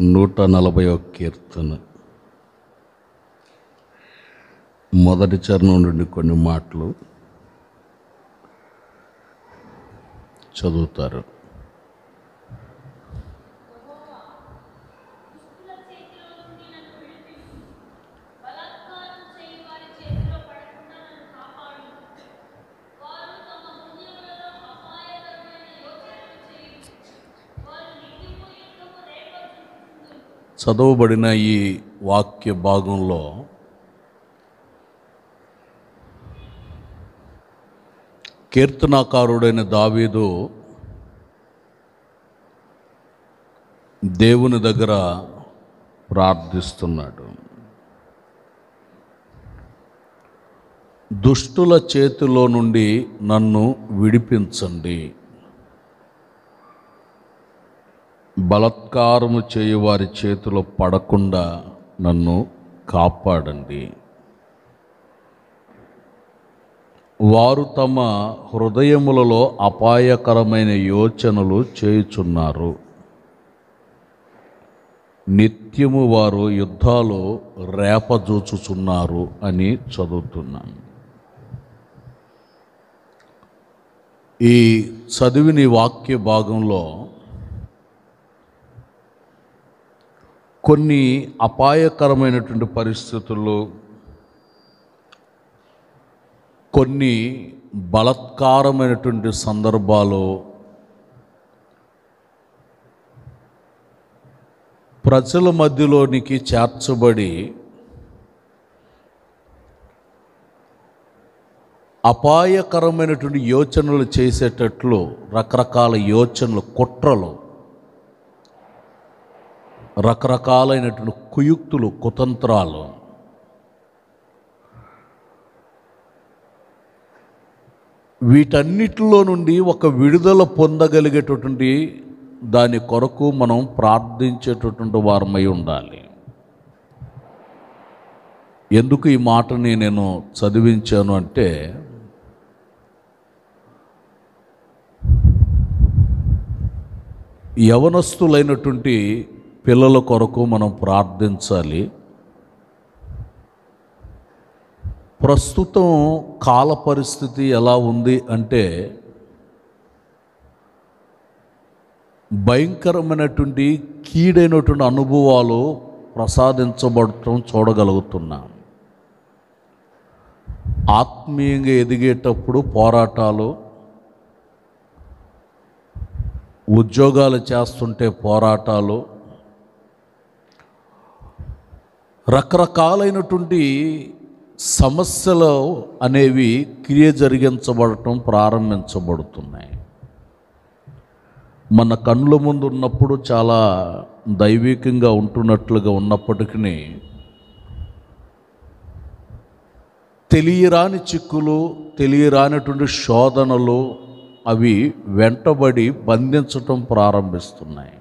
నూట నలభై ఒక కీర్తన మొదటి చరణం నుండి కొన్ని మాటలు చదువుతారు చదవబడిన ఈ వాక్య భాగంలో కీర్తనాకారుడైన దావీదు దేవుని దగ్గర ప్రార్థిస్తున్నాడు దుష్టుల చేతిలో నుండి నన్ను విడిపించండి బలత్కారము చేయు వారి చేతిలో పడకుండా నన్ను కాపాడండి వారు తమ హృదయములలో అపాయకరమైన యోచనలు చేయుచున్నారు నిత్యము వారు యుద్ధాలు రేపజూచుచున్నారు అని చదువుతున్నాను ఈ చదివిన ఈ వాక్య భాగంలో కొన్ని అపాయకరమైనటువంటి పరిస్థితుల్లో కొన్ని బలత్కారమైనటువంటి సందర్భాలు ప్రజల మధ్యలోనికి చేర్చబడి అపాయకరమైనటువంటి యోచనలు చేసేటట్లు రకరకాల యోచనలు కుట్రలు రకరకాలైనటువంటి కుయుక్తులు కుతంత్రాలు వీటన్నిటిలో నుండి ఒక విడుదల పొందగలిగేటటువంటి దాని కొరకు మనం ప్రార్థించేటటువంటి వారమై ఉండాలి ఎందుకు ఈ మాటని నేను చదివించాను అంటే యవనస్తులైనటువంటి పిల్లల కొరకు మనం ప్రార్థించాలి ప్రస్తుతం కాల పరిస్థితి ఎలా ఉంది అంటే భయంకరమైనటువంటి కీడైనటువంటి అనుభవాలు ప్రసాదించబడటం చూడగలుగుతున్నాం ఆత్మీయంగా ఎదిగేటప్పుడు పోరాటాలు ఉద్యోగాలు చేస్తుంటే పోరాటాలు రకరకాలైనటువంటి సమస్యలు అనేవి క్రియ జరిగించబడటం ప్రారంభించబడుతున్నాయి మన కళ్ళ ముందు ఉన్నప్పుడు చాలా దైవికంగా ఉంటున్నట్లుగా ఉన్నప్పటికీ తెలియరాని చిక్కులు తెలియరానటువంటి శోధనలు అవి వెంటబడి బంధించటం ప్రారంభిస్తున్నాయి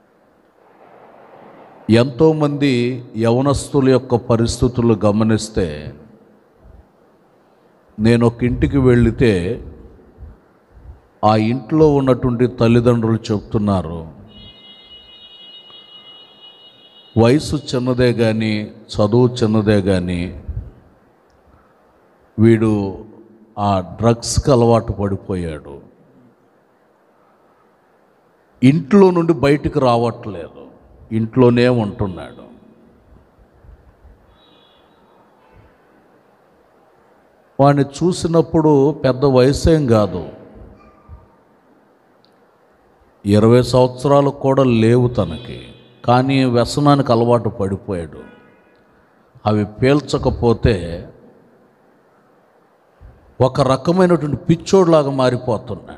ఎంతోమంది యవనస్తుల యొక్క పరిస్థితులు గమనిస్తే నేను ఒక ఇంటికి వెళితే ఆ ఇంట్లో ఉన్నటువంటి తల్లిదండ్రులు చెప్తున్నారు వయసు చిన్నదే కానీ చదువు చిన్నదే కానీ వీడు ఆ డ్రగ్స్కి అలవాటు పడిపోయాడు ఇంట్లో నుండి బయటికి రావట్లేదు ఇంట్లోనే ఉంటున్నాడు వాడిని చూసినప్పుడు పెద్ద వయసేం కాదు ఇరవై సంవత్సరాలు కూడా లేవు తనకి కానీ వ్యసనానికి అలవాటు పడిపోయాడు అవి పేల్చకపోతే ఒక రకమైనటువంటి పిచ్చోడ్లాగా మారిపోతున్నాడు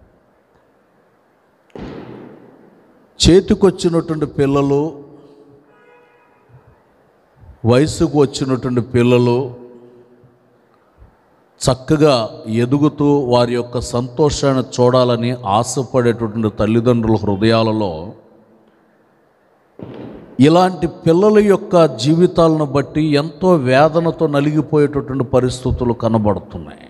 చేతికొచ్చినటువంటి పిల్లలు వయసుకు వచ్చినటువంటి పిల్లలు చక్కగా ఎదుగుతూ వారి యొక్క సంతోషాన్ని చూడాలని ఆశపడేటటువంటి తల్లిదండ్రుల హృదయాలలో ఇలాంటి పిల్లల యొక్క జీవితాలను బట్టి ఎంతో వేదనతో నలిగిపోయేటటువంటి పరిస్థితులు కనబడుతున్నాయి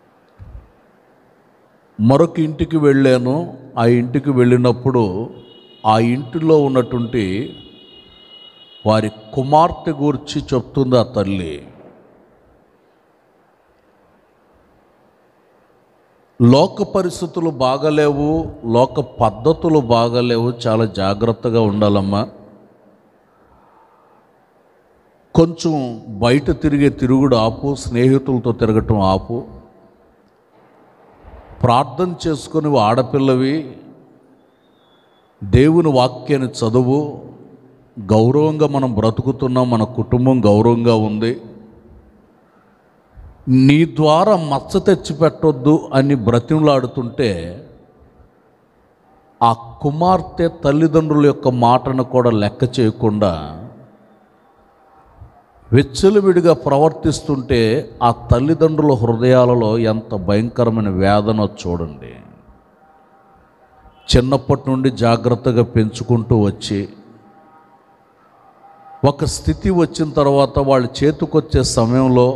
మరొక ఇంటికి వెళ్ళాను ఆ ఇంటికి వెళ్ళినప్పుడు ఆ ఇంటిలో ఉన్నటువంటి వారి కుమార్తె గురించి చెప్తుంది ఆ తల్లి లోక పరిస్థితులు బాగలేవు లోక పద్ధతులు బాగలేవు చాలా జాగ్రత్తగా ఉండాలమ్మా కొంచెం బయట తిరిగే తిరుగుడు ఆపు స్నేహితులతో తిరగటం ఆపు ప్రార్థన చేసుకొని ఆడపిల్లవి దేవుని వాక్యాన్ని చదువు గౌరవంగా మనం బ్రతుకుతున్నాం మన కుటుంబం గౌరవంగా ఉంది నీ ద్వారా మచ్చ తెచ్చిపెట్టొద్దు అని బ్రతిమలాడుతుంటే ఆ కుమార్తె తల్లిదండ్రుల యొక్క మాటను కూడా లెక్క చేయకుండా విచ్చలవిడిగా ప్రవర్తిస్తుంటే ఆ తల్లిదండ్రుల హృదయాలలో ఎంత భయంకరమైన వేదన చూడండి చిన్నప్పటి నుండి జాగ్రత్తగా పెంచుకుంటూ వచ్చి ఒక స్థితి వచ్చిన తర్వాత వాళ్ళ చేతికొచ్చే సమయంలో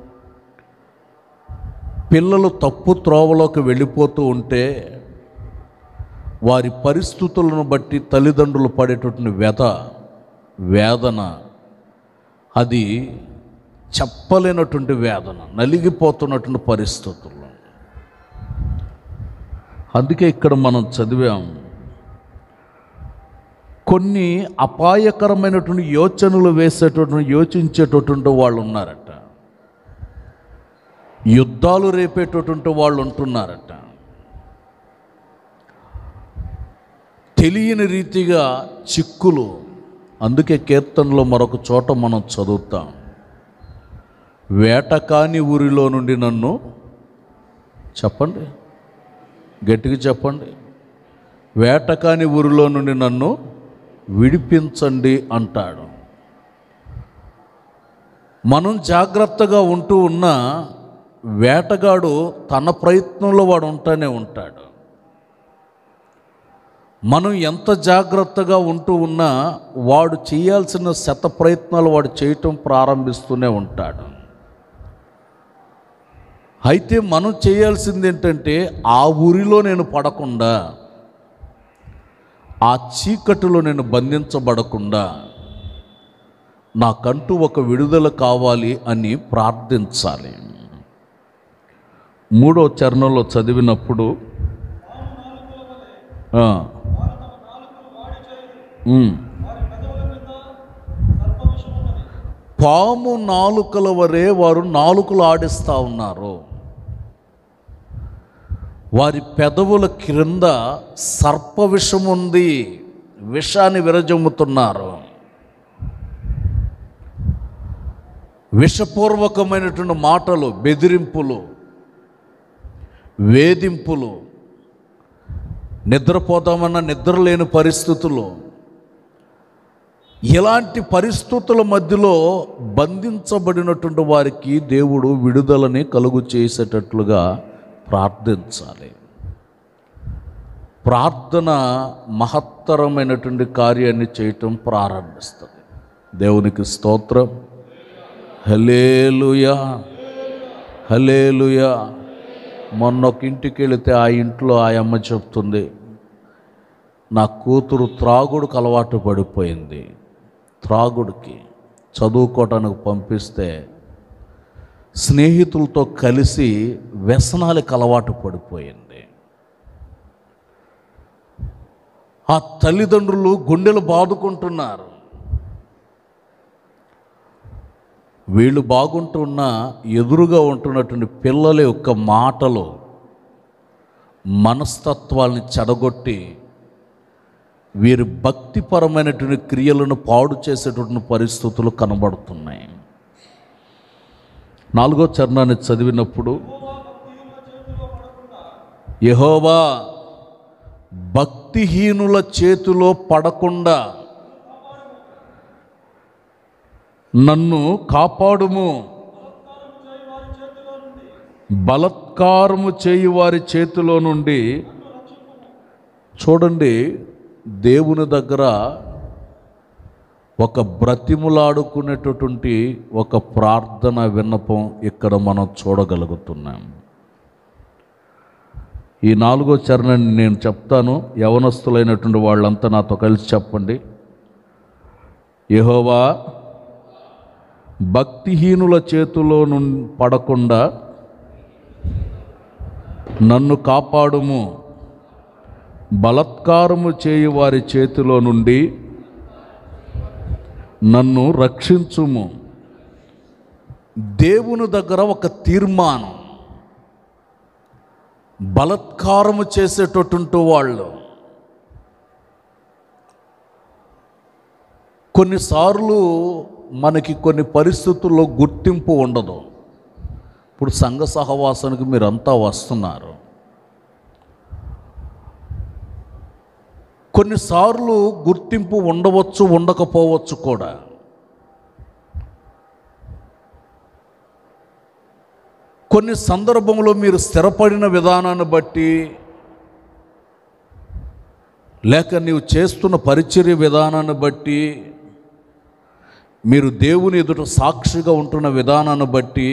పిల్లలు తప్పు త్రోవలోకి వెళ్ళిపోతూ ఉంటే వారి పరిస్థితులను బట్టి తల్లిదండ్రులు పడేటటువంటి వ్యధ వేదన అది చెప్పలేనటువంటి వేదన నలిగిపోతున్నటువంటి పరిస్థితుల్లో అందుకే ఇక్కడ మనం చదివాం కొన్ని అపాయకరమైనటువంటి యోచనలు వేసేటటువంటి యోచించేటటువంటి వాళ్ళు ఉన్నారట యుద్ధాలు రేపేటటువంటి వాళ్ళు ఉంటున్నారట తెలియని రీతిగా చిక్కులు అందుకే కీర్తనలో మరొక చోట మనం చదువుతాం వేటకాని ఊరిలో నుండి నన్ను చెప్పండి గట్టిగా చెప్పండి వేటకాని ఊరిలో నుండి నన్ను విడిపించండి అంటాడు మనం జాగ్రత్తగా ఉంటూ ఉన్న వేటగాడు తన ప్రయత్నంలో వాడు ఉంటానే ఉంటాడు మనం ఎంత జాగ్రత్తగా ఉంటూ ఉన్నా వాడు చేయాల్సిన శత ప్రయత్నాలు వాడు చేయటం ప్రారంభిస్తూనే ఉంటాడు అయితే మనం చేయాల్సింది ఏంటంటే ఆ ఊరిలో నేను పడకుండా ఆ చీకటిలో నేను బంధించబడకుండా నాకంటూ ఒక విడుదల కావాలి అని ప్రార్థించాలి మూడో చరణంలో చదివినప్పుడు ఆ, ఉమ్. పాము నాలుకల వరే వారు నాలుకలు ఆడిస్తూ ఉన్నారు వారి పెదవుల క్రింద సర్ప విషం ఉంది విషాన్ని విరజమ్ముతున్నారు విషపూర్వకమైనటువంటి మాటలు బెదిరింపులు వేధింపులు నిద్రపోతామన్న నిద్ర లేని పరిస్థితులు ఇలాంటి పరిస్థితుల మధ్యలో బంధించబడినటువంటి వారికి దేవుడు విడుదలని కలుగు చేసేటట్లుగా ప్రార్థించాలి ప్రార్థన మహత్తరమైనటువంటి కార్యాన్ని చేయటం ప్రారంభిస్తుంది దేవునికి స్తోత్రం హలేలుయా హలేలుయా మొన్న ఒక ఇంటికి వెళితే ఆ ఇంట్లో ఆ అమ్మ చెప్తుంది నా కూతురు త్రాగుడుకు అలవాటు పడిపోయింది త్రాగుడికి చదువుకోవటానికి పంపిస్తే స్నేహితులతో కలిసి వ్యసనాలకు అలవాటు పడిపోయింది ఆ తల్లిదండ్రులు గుండెలు బాదుకుంటున్నారు వీళ్ళు బాగుంటున్న ఎదురుగా ఉంటున్నటువంటి పిల్లల యొక్క మాటలు మనస్తత్వాల్ని చెడగొట్టి వీరి భక్తిపరమైనటువంటి క్రియలను పాడు చేసేటువంటి పరిస్థితులు కనబడుతున్నాయి నాలుగో చరణాన్ని చదివినప్పుడు యహోవా భక్తిహీనుల చేతిలో పడకుండా నన్ను కాపాడుము బలత్కారము చేయి వారి చేతిలో నుండి చూడండి దేవుని దగ్గర ఒక బ్రతిములాడుకునేటటువంటి ఒక ప్రార్థన విన్నపం ఇక్కడ మనం చూడగలుగుతున్నాం ఈ నాలుగో చరణాన్ని నేను చెప్తాను యవనస్తులైనటువంటి వాళ్ళంతా నాతో కలిసి చెప్పండి యెహోవా భక్తిహీనుల చేతిలో నుండి పడకుండా నన్ను కాపాడుము బలత్కారము చేయు వారి చేతిలో నుండి నన్ను రక్షించుము దేవుని దగ్గర ఒక తీర్మానం బలత్కారము చేసేటటువంటి వాళ్ళు కొన్నిసార్లు మనకి కొన్ని పరిస్థితుల్లో గుర్తింపు ఉండదు ఇప్పుడు సంఘ సహవాసానికి మీరంతా వస్తున్నారు కొన్నిసార్లు గుర్తింపు ఉండవచ్చు ఉండకపోవచ్చు కూడా కొన్ని సందర్భంలో మీరు స్థిరపడిన విధానాన్ని బట్టి లేక నీవు చేస్తున్న పరిచర్య విధానాన్ని బట్టి మీరు దేవుని ఎదుట సాక్షిగా ఉంటున్న విధానాన్ని బట్టి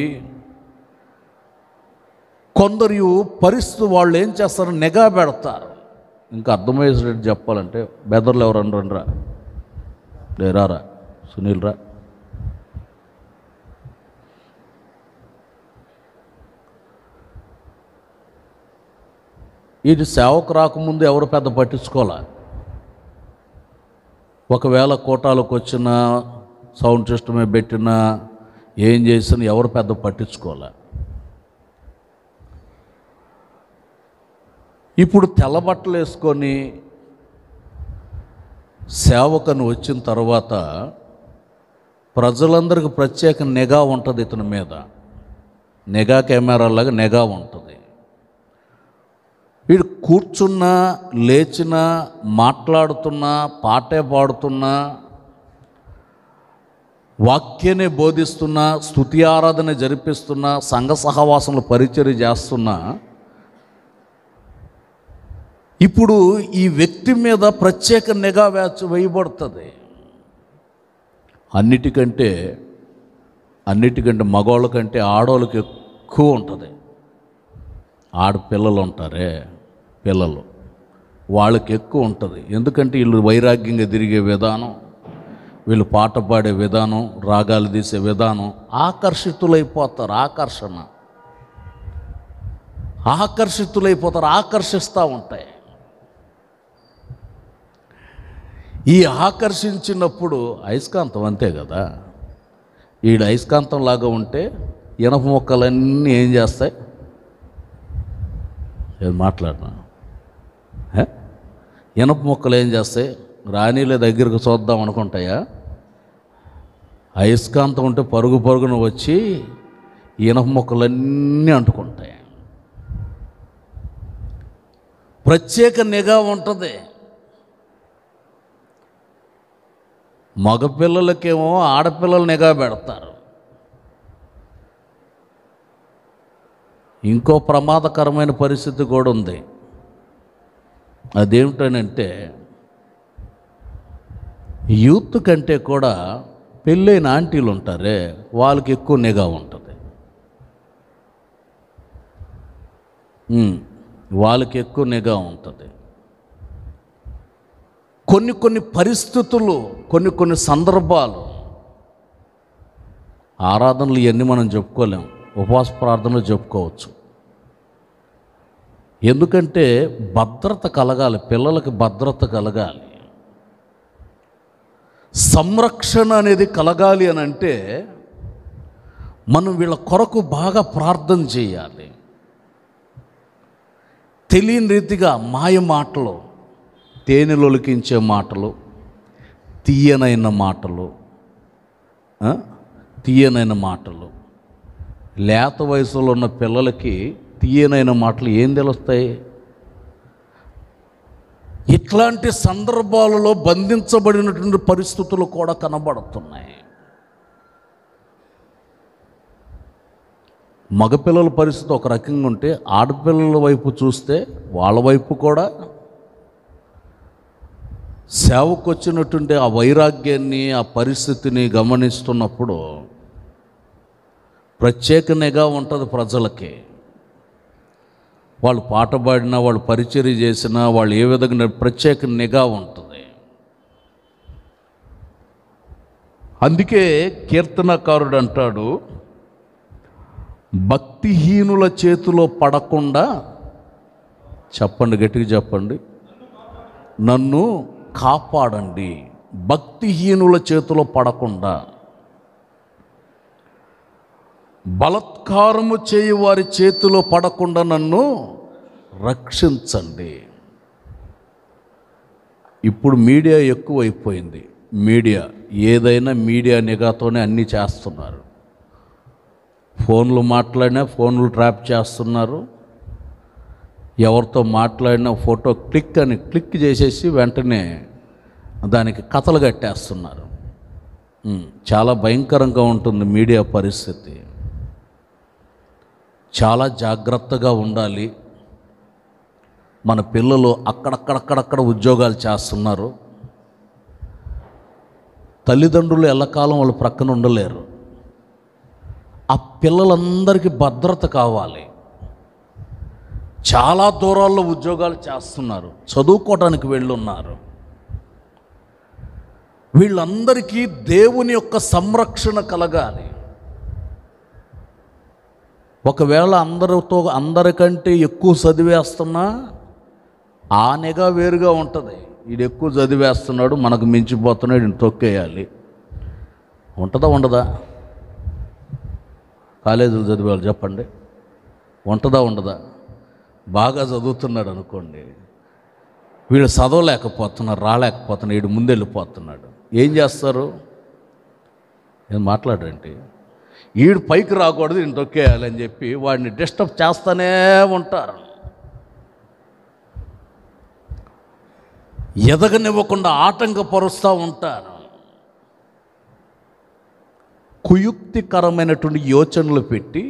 కొందరు పరిస్థితి వాళ్ళు ఏం చేస్తారు నిఘా పెడతారు ఇంకా అర్థమయ్యేటట్టు చెప్పాలంటే బెదర్లు ఎవరు రండ్రా లేరారా సునీల్ రా ఇది సేవకు రాకముందు ఎవరు పెద్ద పట్టించుకోలే ఒకవేళ కోటాలకు వచ్చిన సౌండ్ సిస్టమే పెట్టినా ఏం చేసినా ఎవరు పెద్ద పట్టించుకోలే ఇప్పుడు తెల్లబట్టలు వేసుకొని సేవకను వచ్చిన తర్వాత ప్రజలందరికీ ప్రత్యేక నిఘా ఉంటుంది ఇతని మీద నిఘా కెమెరాలాగా నిఘా ఉంటుంది వీడు కూర్చున్నా లేచినా మాట్లాడుతున్నా పాటే పాడుతున్నా వాక్యనే బోధిస్తున్నా స్తుతి ఆరాధన జరిపిస్తున్నా సంఘ సహవాసంలో పరిచర్య చేస్తున్నా ఇప్పుడు ఈ వ్యక్తి మీద ప్రత్యేక నిఘా వేచ వేయబడుతుంది అన్నిటికంటే అన్నిటికంటే మగవాళ్ళ కంటే ఆడవాళ్ళకి ఎక్కువ ఉంటుంది ఆడపిల్లలు ఉంటారే పిల్లలు వాళ్ళకి ఎక్కువ ఉంటుంది ఎందుకంటే వీళ్ళు వైరాగ్యంగా తిరిగే విధానం వీళ్ళు పాట పాడే విధానం రాగాలు తీసే విధానం ఆకర్షితులైపోతారు ఆకర్షణ ఆకర్షితులైపోతారు ఆకర్షిస్తూ ఉంటాయి ఈ ఆకర్షించినప్పుడు అయస్కాంతం అంతే కదా ఈడు అయస్కాంతం లాగా ఉంటే ఇనప మొక్కలన్నీ ఏం చేస్తాయి ఏం మాట్లాడినా హే? ఇనప మొక్కలు ఏం చేస్తాయి రాణిలే దగ్గరకు చూద్దాం అనుకుంటాయా అయస్కాంతం ఉంటే పరుగు పరుగున వచ్చి ఇనప మొక్కలన్నీ అంటుకుంటాయి ప్రత్యేక నిఘా ఉంటుంది మగపిల్లలకేమో ఆడపిల్లలు నిఘా పెడతారు ఇంకో ప్రమాదకరమైన పరిస్థితి కూడా ఉంది అదేమిటనంటే యూత్ కంటే కూడా పెళ్ళైన ఆంటీలు ఉంటారే వాళ్ళకి ఎక్కువ నిఘా ఉంటుంది ఉమ్, వాళ్ళకి ఎక్కువ నిఘా ఉంటుంది కొన్ని కొన్ని పరిస్థితులు కొన్ని కొన్ని సందర్భాలు ఆరాధనలు ఇవన్నీ మనం చెప్పుకోలేం ఉపవాస ప్రార్థనలు చెప్పుకోవచ్చు ఎందుకంటే భద్రత కలగాలి పిల్లలకి భద్రత కలగాలి సంరక్షణ అనేది కలగాలి అని అంటే మనం వీళ్ళ కొరకు బాగా ప్రార్థన చేయాలి తెలియని రీతిగా మాయ మాటలు తేనెలొలికించే మాటలు తీయనైన మాటలు ఆ? తీయనైన మాటలు లేత వయసులో ఉన్న పిల్లలకి తీయనైన మాటలు ఏం తెలుస్తాయి ఇట్లాంటి సందర్భాలలో బంధించబడినటువంటి పరిస్థితులు కూడా కనబడుతున్నాయి మగపిల్లల పరిస్థితి ఒక రకంగా ఉంటే ఆడపిల్లల వైపు చూస్తే వాళ్ళ వైపు కూడా సేవకు వచ్చినటువంటి ఆ వైరాగ్యాన్ని ఆ పరిస్థితిని గమనిస్తున్నప్పుడు ప్రత్యేక నిఘా ఉంటుంది ప్రజలకి వాళ్ళు పాట పాడినా వాళ్ళు పరిచర్య చేసినా వాళ్ళు ఏ విధంగా ప్రత్యేక నిఘా ఉంటుంది అందుకే కీర్తనకారుడు అంటాడు భక్తిహీనుల చేతిలో పడకుండా చెప్పండి గట్టిగా చెప్పండి నన్ను కాపాడండి భక్తిహీనుల చేతిలో పడకుండా బలత్కారము చేయి వారి చేతిలో పడకుండా నన్ను రక్షించండి ఇప్పుడు మీడియా ఎక్కువైపోయింది మీడియా ఏదైనా మీడియా నిఘాతోనే అన్నీ చేస్తున్నారు ఫోన్లు మాట్లాడినా ఫోన్లు ట్రాప్ చేస్తున్నారు ఎవరితో మాట్లాడినా ఫోటో క్లిక్ అని క్లిక్ చేసేసి వెంటనే దానికి కథలు కట్టేస్తున్నారు ఉమ్, చాలా భయంకరంగా ఉంటుంది మీడియా పరిస్థితి చాలా జాగ్రత్తగా ఉండాలి మన పిల్లలు అక్కడక్కడక్కడక్కడ ఉద్యోగాలు చేస్తున్నారు తల్లిదండ్రులు ఎల్లకాలం వాళ్ళ ప్రక్కన ఉండలేరు ఆ పిల్లలందరికీ భద్రత కావాలి చాలా దూరాల్లో ఉద్యోగాలు చేస్తున్నారు చదువుకోవడానికి వెళ్ళున్నారు వీళ్ళందరికీ దేవుని యొక్క సంరక్షణ కలగాలి ఒకవేళ అందరితో అందరికంటే ఎక్కువ చదివేస్తున్నా ఆ నిఘా వేరుగా ఉంటుంది వీడు ఎక్కువ చదివేస్తున్నాడు మనకు మించిపోతున్నాడు ఈయన తొక్కేయాలి ఉంటుందా ఉండదా కాలేజీలు చదివేవాళ్ళు చెప్పండి ఉంటుందా ఉండదా బాగా చదువుతున్నాడు అనుకోండి వీడు చదవలేకపోతున్నారు రాలేకపోతున్నాడు వీడు ముందెళ్ళిపోతున్నాడు ఏం చేస్తారు ఏం మాట్లాడండి వీడు పైకి రాకూడదు ఈయన తొక్కేయాలి అని చెప్పి వాడిని డిస్టర్బ్ చేస్తూనే ఉంటారు ఎదగనివ్వకుండా ఆటంకపరుస్తూ ఉంటారు కుయుక్తికరమైనటువంటి యోచనలు పెట్టి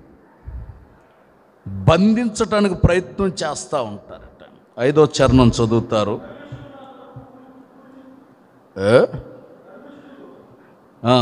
బంధించటానికి ప్రయత్నం చేస్తూ ఉంటారట ఐదో చరణం చదువుతారు ఏ? ఆ.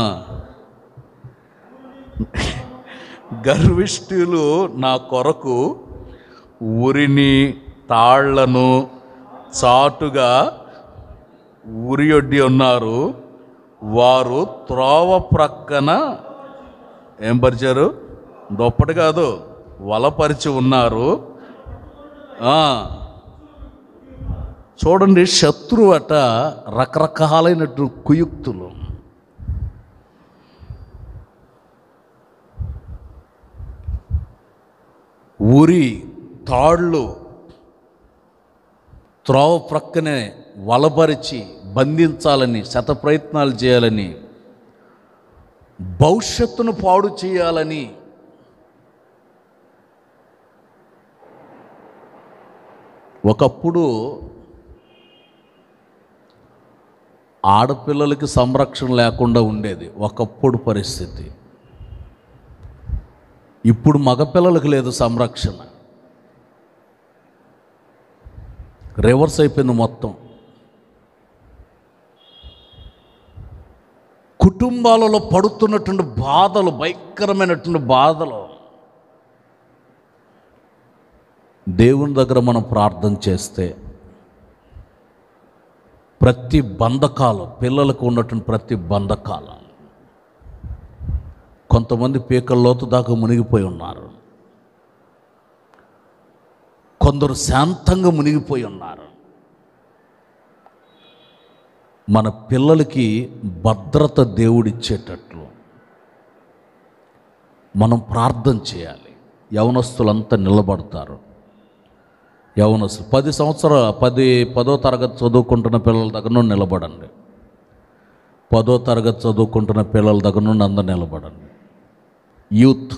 గర్విష్ఠులు నా కొరకు ఉరిని తాళ్లను చాటుగా ఉరియొడ్డి ఉన్నారు వారు త్రోవ ప్రక్కన ఏం పరిచారు దొప్పటి కాదు వలపరిచి ఉన్నారు ఆ. చూడండి శత్రువు అట రకరకాలైనటువంటి కుయుక్తులు ఉరి తాళ్ళు త్రోవ ప్రక్కనే వలపరిచి బంధించాలని శత ప్రయత్నాలు చేయాలని భవిష్యత్తును పాడు చేయాలని ఒకప్పుడు ఆడపిల్లలకి సంరక్షణ లేకుండా ఉండేది ఒకప్పుడు పరిస్థితి ఇప్పుడు మగపిల్లలకు లేదు సంరక్షణ రివర్స్ అయిపోయింది మొత్తం కుటుంబాలలో పడుతున్నటువంటి బాధలు భయంకరమైనటువంటి బాధలు దేవుని దగ్గర మనం ప్రార్థన చేస్తే ప్రతి బంధకాలు పిల్లలకు ఉన్నటువంటి ప్రతి బంధకాలు కొంతమంది పీకల లోతు దాకా మునిగిపోయి ఉన్నారు కొందరు శాంతంగా మునిగిపోయి ఉన్నారు మన పిల్లలకి భద్రత దేవుడిచ్చేటట్లు మనం ప్రార్థన చేయాలి యవనస్తులంతా నిలబడతారు యవనస్తులు పది సంవత్సరాల పది పదో తరగతి చదువుకుంటున్న పిల్లల దగ్గర నుండి నిలబడండి పదో తరగతి చదువుకుంటున్న పిల్లల దగ్గర నుండి అందరు నిలబడండి యూత్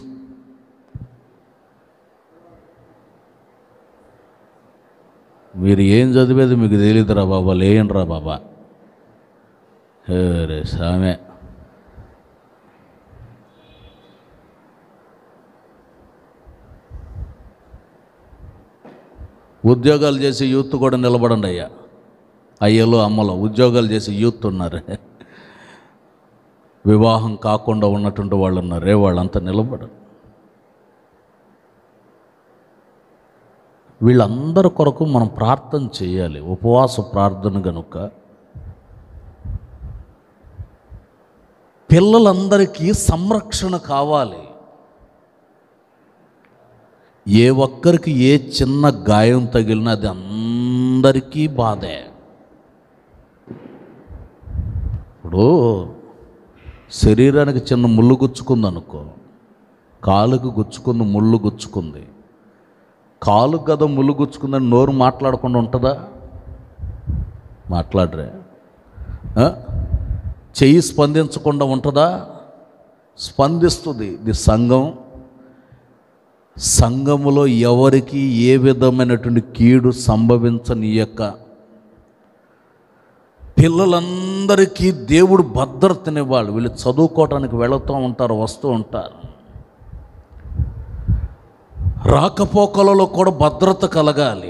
మీరు ఏం చదివేది మీకు తెలియదురా బాబా లేయండిరా బాబా రే సామె ఉద్యోగాలు చేసే యూత్ కూడా నిలబడండి అయ్యా అయ్యలో అమ్మలో ఉద్యోగాలు చేసే యూత్ ఉన్నారు వివాహం కాకుండా ఉన్నటువంటి వాళ్ళు ఉన్నారే వాళ్ళంతా నిలబడరు వీళ్ళందరి కొరకు మనం ప్రార్థన చేయాలి ఉపవాస ప్రార్థన గనుక పిల్లలందరికీ సంరక్షణ కావాలి ఏ ఒక్కరికి ఏ చిన్న గాయం తగిలినా అది అందరికీ బాధే ఇప్పుడు శరీరానికి చిన్న ముళ్ళు గుచ్చుకుంది అనుకో కాలుకు గుచ్చుకుంది ముళ్ళు గుచ్చుకుంది కాలు కదా ముళ్ళు గుచ్చుకుందని నోరు మాట్లాడకుండా ఉంటుందా మాట్లాడరే ఆ? చెయ్యి స్పందించకుండా ఉంటుందా స్పందిస్తుంది ఇది సంఘం సంఘములో ఎవరికి ఏ విధమైనటువంటి కీడు సంభవించనీయక పిల్లలందరికీ దేవుడు భద్రతనివ్వాలి వీళ్ళు చదువుకోవటానికి వెళుతూ ఉంటారు వస్తూ ఉంటారు రాకపోకలలో కూడా భద్రత కలగాలి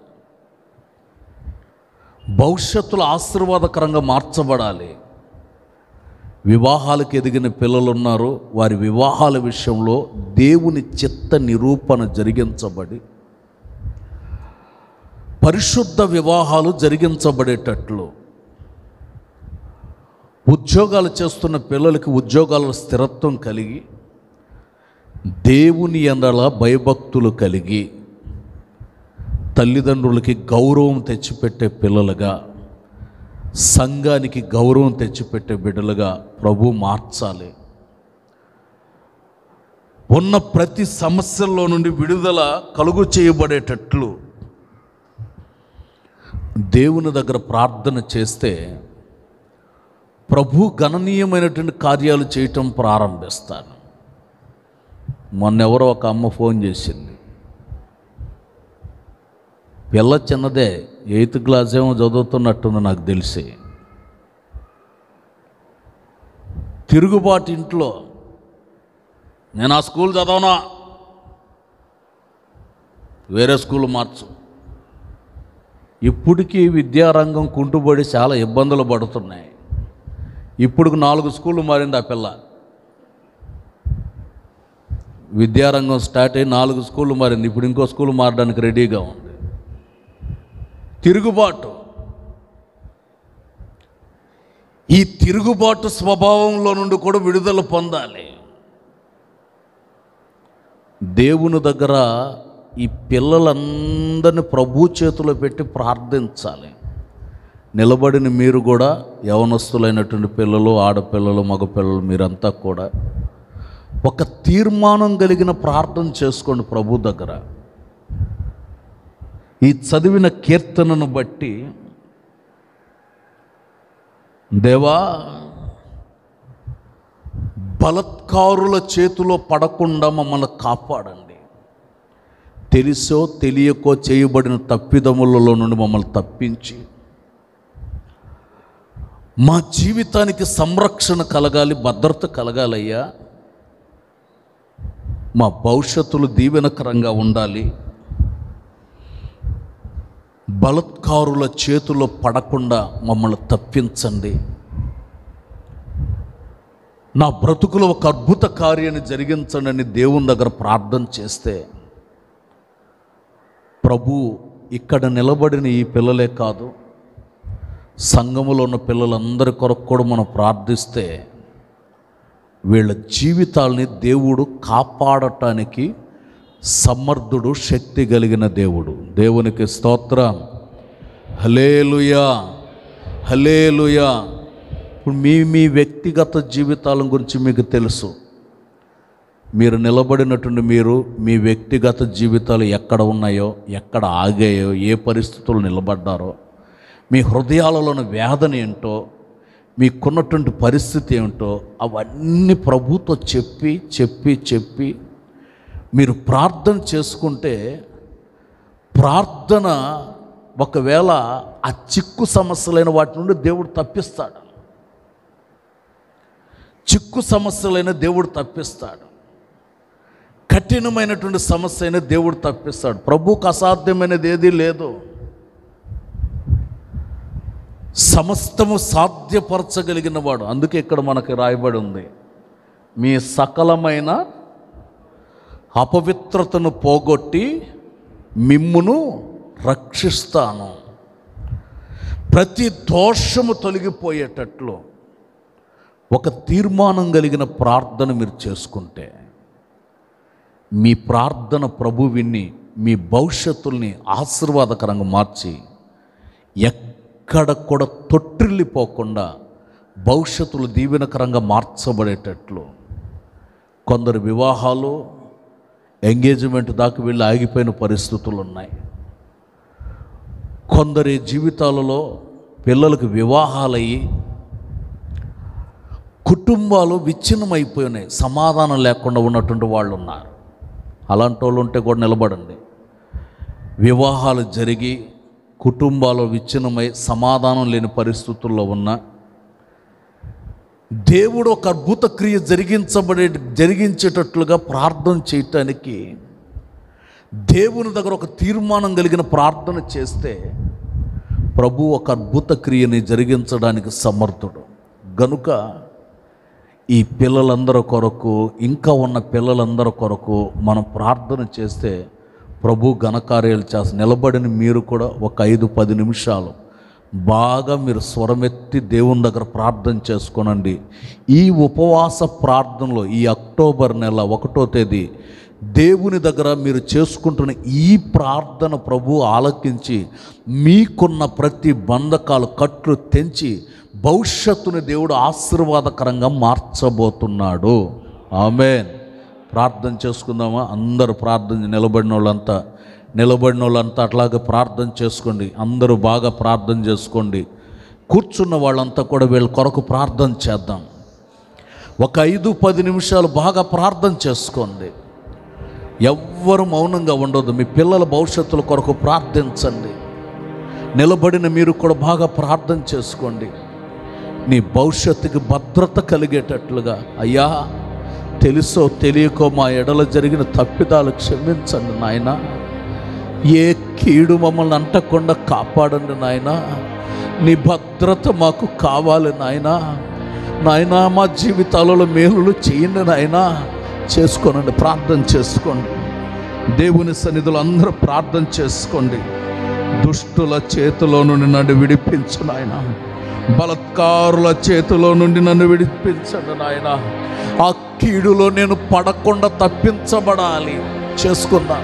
భవిష్యత్తులో ఆశీర్వాదకరంగా మార్చబడాలి వివాహాలకు ఎదిగిన పిల్లలు ఉన్నారు వారి వివాహాల విషయంలో దేవుని చిత్త నిరూపణ జరిగించబడి పరిశుద్ధ వివాహాలు జరిగించబడేటట్లు ఉద్యోగాలు చేస్తున్న పిల్లలకి ఉద్యోగాల స్థిరత్వం కలిగి దేవుని ఎండల భయభక్తులు కలిగి తల్లిదండ్రులకి గౌరవం తెచ్చిపెట్టే పిల్లలుగా సంఘానికి గౌరవం తెచ్చిపెట్టే బిడ్డలుగా ప్రభు మార్చాలి ఉన్న ప్రతి సమస్యల్లో నుండి విడుదల కలుగు చేయబడేటట్లు దేవుని దగ్గర ప్రార్థన చేస్తే ప్రభు గణనీయమైనటువంటి కార్యాలు చేయటం ప్రారంభిస్తాను మొన్నెవరో ఒక అమ్మ ఫోన్ చేసింది పిల్ల చిన్నదే ఎయిత్ క్లాస్ ఏమో చదువుతున్నట్టుంది నాకు తెలిసి తిరుగుబాటు ఇంట్లో నేను ఆ స్కూల్ చదవనా వేరే స్కూల్ మార్చు ఇప్పటికీ విద్యారంగం కుంటుబడి చాలా ఇబ్బందులు పడుతున్నాయి ఇప్పుడు నాలుగు స్కూళ్ళు మారింది ఆ పిల్ల విద్యారంగం స్టార్ట్ అయ్యి నాలుగు స్కూళ్ళు మారింది ఇప్పుడు ఇంకో స్కూల్ మారడానికి రెడీగా ఉంది తిరుగుబాటు ఈ తిరుగుబాటు స్వభావంలో నుండి కూడా విడుదల పొందాలి దేవుని దగ్గర ఈ పిల్లలందరిని ప్రభు చేతిలో పెట్టి ప్రార్థించాలి నిలబడిన మీరు కూడా యవనస్తులైనటువంటి పిల్లలు ఆడపిల్లలు మగపిల్లలు మీరంతా కూడా ఒక తీర్మానం కలిగిన ప్రార్థన చేసుకోండి ప్రభు దగ్గర ఈ చదివిన కీర్తనను బట్టి దేవా బలత్కారుల చేతిలో పడకుండా మమ్మల్ని కాపాడండి తెలుసో తెలియకో చేయబడిన తప్పిదములలో నుండి మమ్మల్ని తప్పించి మా జీవితానికి సంరక్షణ కలగాలి భద్రత కలగాలయ్యా మా భవిష్యత్తులు దీవెనకరంగా ఉండాలి బలత్కారుల చేతిలో పడకుండా మమ్మల్ని తప్పించండి నా బ్రతుకులో ఒక అద్భుత కార్యాన్ని జరిగించండి అని దేవుని దగ్గర ప్రార్థన చేస్తే ప్రభు ఇక్కడ నిలబడిన ఈ పిల్లలే కాదు సంఘములో ఉన్న పిల్లలందరి కొరకు కూడా మనం ప్రార్థిస్తే వీళ్ళ జీవితాల్ని దేవుడు కాపాడటానికి సమర్థుడు శక్తి కలిగిన దేవుడు దేవునికి స్తోత్రం హలేలుయా హలేలుయా ఇప్పుడు మీ మీ వ్యక్తిగత జీవితాల గురించి మీకు తెలుసు మీరు నిలబడినటువంటి మీరు మీ వ్యక్తిగత జీవితాలు ఎక్కడ ఉన్నాయో ఎక్కడ ఆగాయో ఏ పరిస్థితులు నిలబడ్డారో మీ హృదయాలలోని వేదన ఏంటో మీకున్నటువంటి పరిస్థితి ఏమిటో అవన్నీ ప్రభుతో చెప్పి చెప్పి చెప్పి మీరు ప్రార్థన చేసుకుంటే ప్రార్థన ఒకవేళ ఆ చిక్కు సమస్యలైన వాటి నుండి దేవుడు తప్పిస్తాడు చిక్కు సమస్యలైన దేవుడు తప్పిస్తాడు కఠినమైనటువంటి సమస్య అయినా దేవుడు తప్పిస్తాడు ప్రభుకు అసాధ్యమైనది ఏదీ లేదు సమస్తము సాధ్యపరచగలిగిన వాడు అందుకే ఇక్కడ మనకి రాయబడి ఉంది మీ సకలమైన అపవిత్రతను పోగొట్టి మిమ్మును రక్షిస్తాను ప్రతి దోషము తొలగిపోయేటట్లు ఒక తీర్మానం కలిగిన ప్రార్థన మీరు చేసుకుంటే మీ ప్రార్థన ప్రభు విన్ని మీ భవిష్యత్తుల్ని ఆశీర్వాదకరంగా మార్చి ఎక్కడ కూడా తొట్టిల్లిపోకుండా భవిష్యత్తులు దీవెనకరంగా మార్చబడేటట్లు కొందరు వివాహాలు ఎంగేజ్మెంట్ దాకా వెళ్ళి ఆగిపోయిన పరిస్థితులు ఉన్నాయి కొందరి జీవితాలలో పిల్లలకు వివాహాలయ్యి కుటుంబాలు విచ్ఛిన్నమైపోయినాయి సమాధానం లేకుండా ఉన్నటువంటి వాళ్ళు ఉన్నారు అలాంటి వాళ్ళు ఉంటే కూడా నిలబడండి వివాహాలు జరిగి కుటుంబాలు విచ్ఛిన్నమై సమాధానం లేని పరిస్థితుల్లో ఉన్న దేవుడు ఒక అద్భుత క్రియ జరిగించబడే జరిగించేటట్లుగా ప్రార్థన చేయటానికి దేవుని దగ్గర ఒక తీర్మానం కలిగిన ప్రార్థన చేస్తే ప్రభు ఒక అద్భుత క్రియని జరిగించడానికి సమర్థుడు గనుక ఈ పిల్లలందరి కొరకు ఇంకా ఉన్న పిల్లలందరి కొరకు మనం ప్రార్థన చేస్తే ప్రభు ఘనకార్యాలు చేస్తే నిలబడిన మీరు కూడా ఒక ఐదు పది నిమిషాలు బాగా మీరు స్వరమెత్తి దేవుని దగ్గర ప్రార్థన చేసుకోనండి ఈ ఉపవాస ప్రార్థనలో ఈ అక్టోబర్ నెల ఒకటో తేదీ దేవుని దగ్గర మీరు చేసుకుంటున్న ఈ ప్రార్థన ప్రభు ఆలకించి మీకున్న ప్రతి బంధకాలు కట్లు తెంచి భవిష్యత్తుని దేవుడు ఆశీర్వాదకరంగా మార్చబోతున్నాడు ఆమెన్ ప్రార్థన చేసుకుందామా అందరూ ప్రార్థన నిలబడిన వాళ్ళంతా నిలబడిన వాళ్ళంతా అట్లాగే ప్రార్థన చేసుకోండి అందరూ బాగా ప్రార్థన చేసుకోండి కూర్చున్న వాళ్ళంతా కూడా వీళ్ళ కొరకు ప్రార్థన చేద్దాం ఒక ఐదు పది నిమిషాలు బాగా ప్రార్థన చేసుకోండి ఎవ్వరు మౌనంగా ఉండొద్దు మీ పిల్లల భవిష్యత్తుల కొరకు ప్రార్థించండి నిలబడిన మీరు కూడా బాగా ప్రార్థన చేసుకోండి నీ భవిష్యత్తుకి భద్రత కలిగేటట్లుగా అయ్యా తెలుసో తెలియకో మా ఎడల జరిగిన తప్పిదాలు క్షమించండి నాయన ఏ కీడు మమ్మల్ని అంటకుండా కాపాడండి నాయన నీ భద్రత మాకు కావాలి నాయన నాయన మా జీవితాలలో మేలులు చేయండి నాయన చేసుకోనండి ప్రార్థన చేసుకోండి దేవుని సన్నిధులు అందరూ ప్రార్థన చేసుకోండి దుష్టుల చేతిలో నుండి నన్ను విడిపించు నాయన బలత్కారుల చేతిలో నుండి నన్ను విడిపించండి నాయన ఆ కీడులో నేను పడకుండా తప్పించబడాలి చేసుకుందా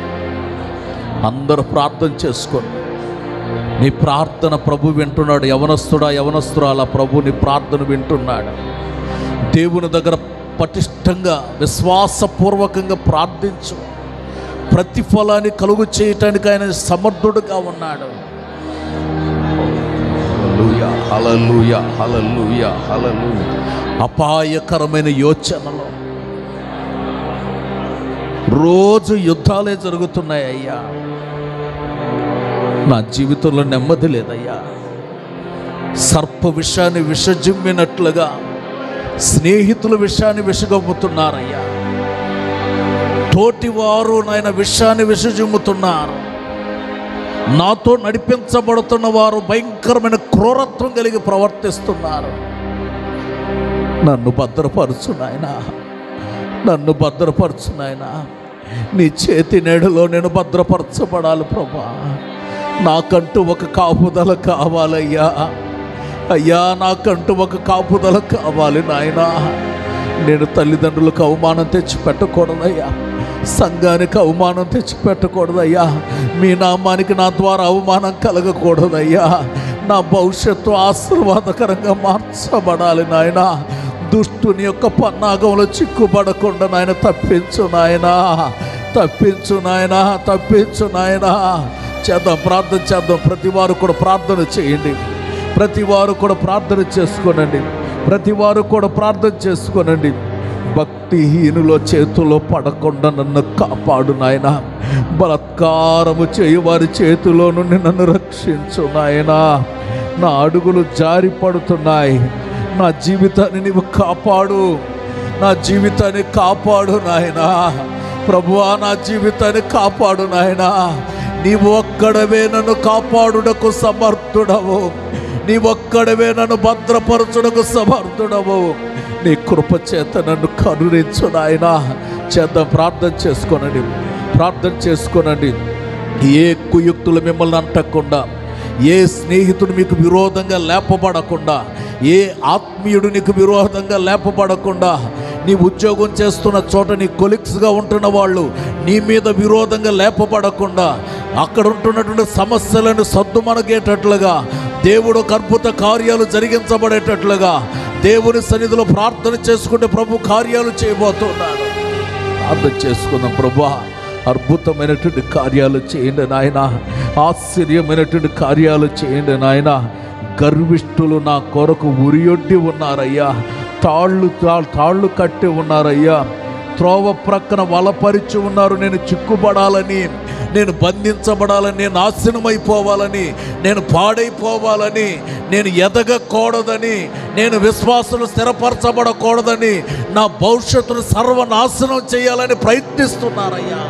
అందరూ ప్రార్థన చేసుకోండి నీ ప్రార్థన ప్రభు వింటున్నాడు యవనస్తుడా యవనస్తురాల ప్రభు నీ ప్రార్థన వింటున్నాడు దేవుని దగ్గర పటిష్టంగా విశ్వాసపూర్వకంగా ప్రార్థించు ప్రతిఫలాన్ని కలుగు చేయటానికి ఆయన సమర్థుడుగా ఉన్నాడు హల్లెలూయా, హల్లెలూయా, హల్లెలూయా. అపాయకరమైన యోచనలో రోజు యుద్ధాలే జరుగుతున్నాయి అయ్యా నా జీవితంలో నెమ్మది లేదయ్యా సర్ప విషాన్ని విషజిమ్మినట్లుగా స్నేహితుల విషయాన్ని విషగమ్ముతున్నారయ్యా తోటివారు నాయన విషయాన్ని విషజిమ్ముతున్నారు నాతో నడిపించబడుతున్న వారు భయంకరమైన క్రూరత్వం కలిగి ప్రవర్తిస్తున్నారు నన్ను భద్రపరచు నాయన నన్ను భద్రపరచు నాయన నీ చేతి నేడులో నేను భద్రపరచబడాలి ప్రభా నాకంటూ ఒక కాపుదల కావాలయ్యా అయ్యా నాకంటూ ఒక కాపుదల కావాలి నాయనా నేను తల్లిదండ్రులకు అవమానం తెచ్చి పెట్టకూడదయ్యా సంఘానికి అవమానం తెచ్చి పెట్టకూడదయ్యా మీ నామానికి నా ద్వారా అవమానం కలగకూడదయ్యా నా భవిష్యత్తు ఆశీర్వాదకరంగా మార్చబడాలి నాయనా దుష్టుని యొక్క పన్నాగంలో చిక్కుపడకుండా నాయన తప్పించు నాయనా తప్పించు నాయనా తప్పించు నాయనా చేద్దాం ప్రార్థన చేద్దాం ప్రతి వారు కూడా ప్రార్థన చేయండి ప్రతి వారు కూడా ప్రార్థన చేసుకోనండి ప్రతి వారు కూడా ప్రార్థన చేసుకోనండి భక్తిహీనుల చేతిలో పడకుండా నన్ను కాపాడు నాయన బలత్కారము చేయి వారి చేతిలో నుండి నన్ను రక్షించు నాయనా నా అడుగులు జారి పడుతున్నాయి నా జీవితాన్ని నీవు కాపాడు నా జీవితాన్ని కాపాడు నాయనా ప్రభువా నా జీవితాన్ని కాపాడు నాయనా నీవు ఒక్కడవే నన్ను కాపాడుటకు సమర్థుడవు నీ ఒక్కడవే నన్ను భద్రపరచుటకు సమర్థుడవు నీ కృప చేత నన్ను కరుణించు నాయనా చేద్దాం ప్రార్థన చేసుకోనండి ప్రార్థన చేసుకోనండి ఏ కుయుక్తులు మిమ్మల్ని అంటకుండా ఏ స్నేహితుడు మీకు విరోధంగా లేపబడకుండా ఏ ఆత్మీయుడు నీకు విరోధంగా లేపబడకుండా నీ ఉద్యోగం చేస్తున్న చోట నీ కొలిక్స్గా ఉంటున్న వాళ్ళు నీ మీద విరోధంగా లేపబడకుండా అక్కడ ఉంటున్నటువంటి సమస్యలను సద్దుమణగేటట్లుగా దేవుడు ఒక అద్భుత కార్యాలు జరిగించబడేటట్లుగా దేవుని సన్నిధిలో ప్రార్థన చేసుకుంటే ప్రభు కార్యాలు చేయబోతున్నాడు ప్రార్థన చేసుకుందాం ప్రభా అద్భుతమైనటువంటి కార్యాలు చేయండి నాయన ఆశ్చర్యమైనటువంటి కార్యాలు చేయండి నాయన గర్విష్ఠులు నా కొరకు ఉరియొడ్డి ఉన్నారయ్యా తాళ్ళు తా- తాళ్ళు కట్టి ఉన్నారయ్యా త్రోవ ప్రక్కన వలపరిచి ఉన్నారు నేను చిక్కుపడాలని నేను బంధించబడాలని నేను నాశనమైపోవాలని నేను పాడైపోవాలని నేను ఎదగకూడదని నేను విశ్వాసులు స్థిరపరచబడకూడదని నా భవిష్యత్తును సర్వనాశనం చేయాలని ప్రయత్నిస్తున్నారయ్యా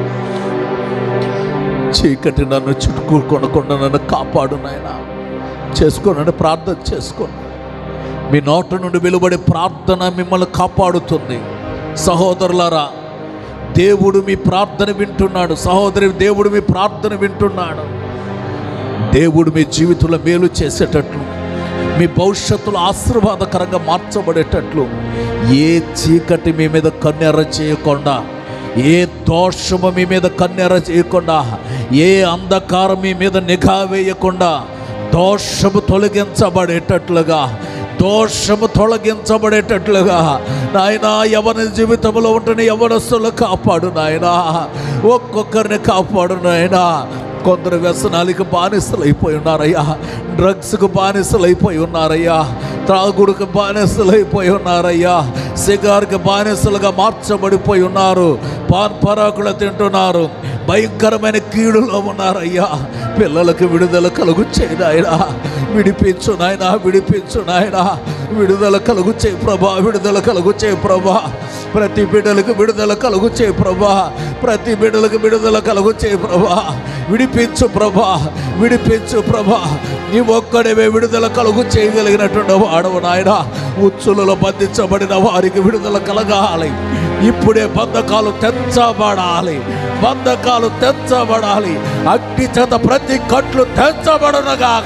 చీకటి నన్ను చుట్టుకోకుండా నన్ను కాపాడు నాయన చేసుకోనండి ప్రార్థన చేసుకోండి మీ నోట నుండి వెలువడే ప్రార్థన మిమ్మల్ని కాపాడుతుంది సహోదరులారా దేవుడు మీ ప్రార్థన వింటున్నాడు సహోదరి దేవుడు మీ ప్రార్థన వింటున్నాడు దేవుడు మీ జీవితంలో మేలు చేసేటట్లు మీ భవిష్యత్తులో ఆశీర్వాదకరంగా మార్చబడేటట్లు ఏ చీకటి మీ మీద కన్నెర చేయకుండా ఏ దోషము మీ మీద కన్నెర చేయకుండా ఏ అంధకారం మీ మీద నిఘా వేయకుండా దోషము తొలగించబడేటట్లుగా దోషము తొలగించబడేటట్లుగా నాయన ఎవరి జీవితంలో ఉంటున్న ఎవరస్తులు కాపాడు నాయన ఒక్కొక్కరిని కాపాడు నాయన కొందరు వ్యసనాలకు బానిసలు అయిపోయి ఉన్నారయ్యా డ్రగ్స్కు బానిసలు అయిపోయి ఉన్నారయ్యా త్రాగుడుకు బానిసలు అయిపోయి ఉన్నారయ్యా సిగార్కి బానిసలుగా మార్చబడిపోయి ఉన్నారు పాన్ పరాకులు తింటున్నారు భయంకరమైన కీడులో ఉన్నారయ్యా పిల్లలకు విడుదల కలుగు చేయనాయనా విడిపించు నాయనా విడిపించు నాయనా విడుదల కలుగు చేయి ప్రభా విడుదల కలుగు చేయి ప్రభా ప్రతి బిడ్డలకు విడుదల కలుగు చేయి ప్రభా ప్రతి బిడ్డలకు విడుదల కలుగు చేయి ప్రభా విడిపించు ప్రభా విడిపించు ప్రభా నీ ఒక్కడవే విడుదల కలుగు చేయగలిగినటువంటి వాడవు నాయన ఉచ్చులలో బంధించబడిన వారికి విడుదల కలగాలి ఇప్పుడే బంధకాలు తెచ్చబడాలి బంధకాలు తెచ్చబడాలి అగ్ని చేత ప్రతి కట్లు తెచ్చబడనగాక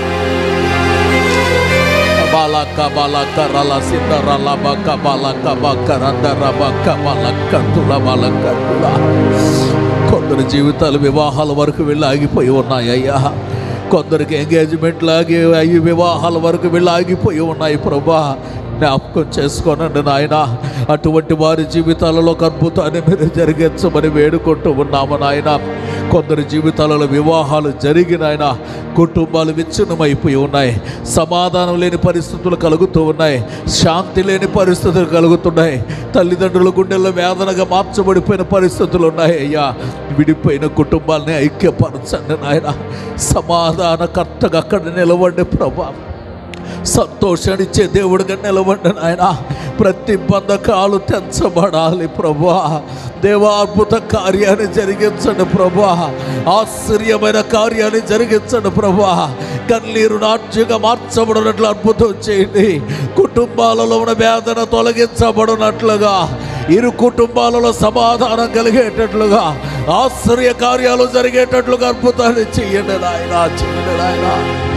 బాలక బాలక రల సిద్ధ రల బక బాలక బక రంద రబక బాలక తుల బాలక తుల కొందరు జీవితాలు వివాహాల వరకు వెళ్ళి ఆగిపోయి ఉన్నాయి అయ్యా కొందరికి ఎంగేజ్మెంట్ లాగి అయ్యి వివాహాల వరకు వెళ్ళి ఆగిపోయి ఉన్నాయి ప్రభా జ్ఞాపకం చేసుకోనండి నాయన అటువంటి వారి జీవితాలలో ఒక అద్భుతాన్ని మీరు జరిగించమని వేడుకుంటూ ఉన్నాము నాయన కొందరి జీవితాలలో వివాహాలు జరిగిన ఆయన కుటుంబాలు విచ్ఛిన్నమైపోయి ఉన్నాయి సమాధానం లేని పరిస్థితులు కలుగుతూ ఉన్నాయి శాంతి లేని పరిస్థితులు కలుగుతున్నాయి తల్లిదండ్రుల గుండెల్లో వేదనగా మార్చబడిపోయిన పరిస్థితులు ఉన్నాయి అయ్యా విడిపోయిన కుటుంబాలని ఐక్యపరచండి నాయన సమాధానకర్తగా అక్కడ నిలవండి ప్రభా సంతోషాన్నిచ్చే దేవుడిగా నిలవండి నాయన ప్రతి బంధకాలు తెంచబడాలి ప్రభా దేవా అద్భుత కార్యాన్ని జరిగించండి ప్రభా ఆశ్చర్యమైన కార్యాన్ని జరిగించండి ప్రభా కన్నీరు నాట్యంగా మార్చబడినట్లు అద్భుతం చేయండి కుటుంబాలలో ఉన్న వేదన తొలగించబడినట్లుగా ఇరు కుటుంబాలలో సమాధానం కలిగేటట్లుగా ఆశ్చర్య కార్యాలు జరిగేటట్లుగా అద్భుతాన్ని చెయ్యండి నాయన చెయ్యండి నాయన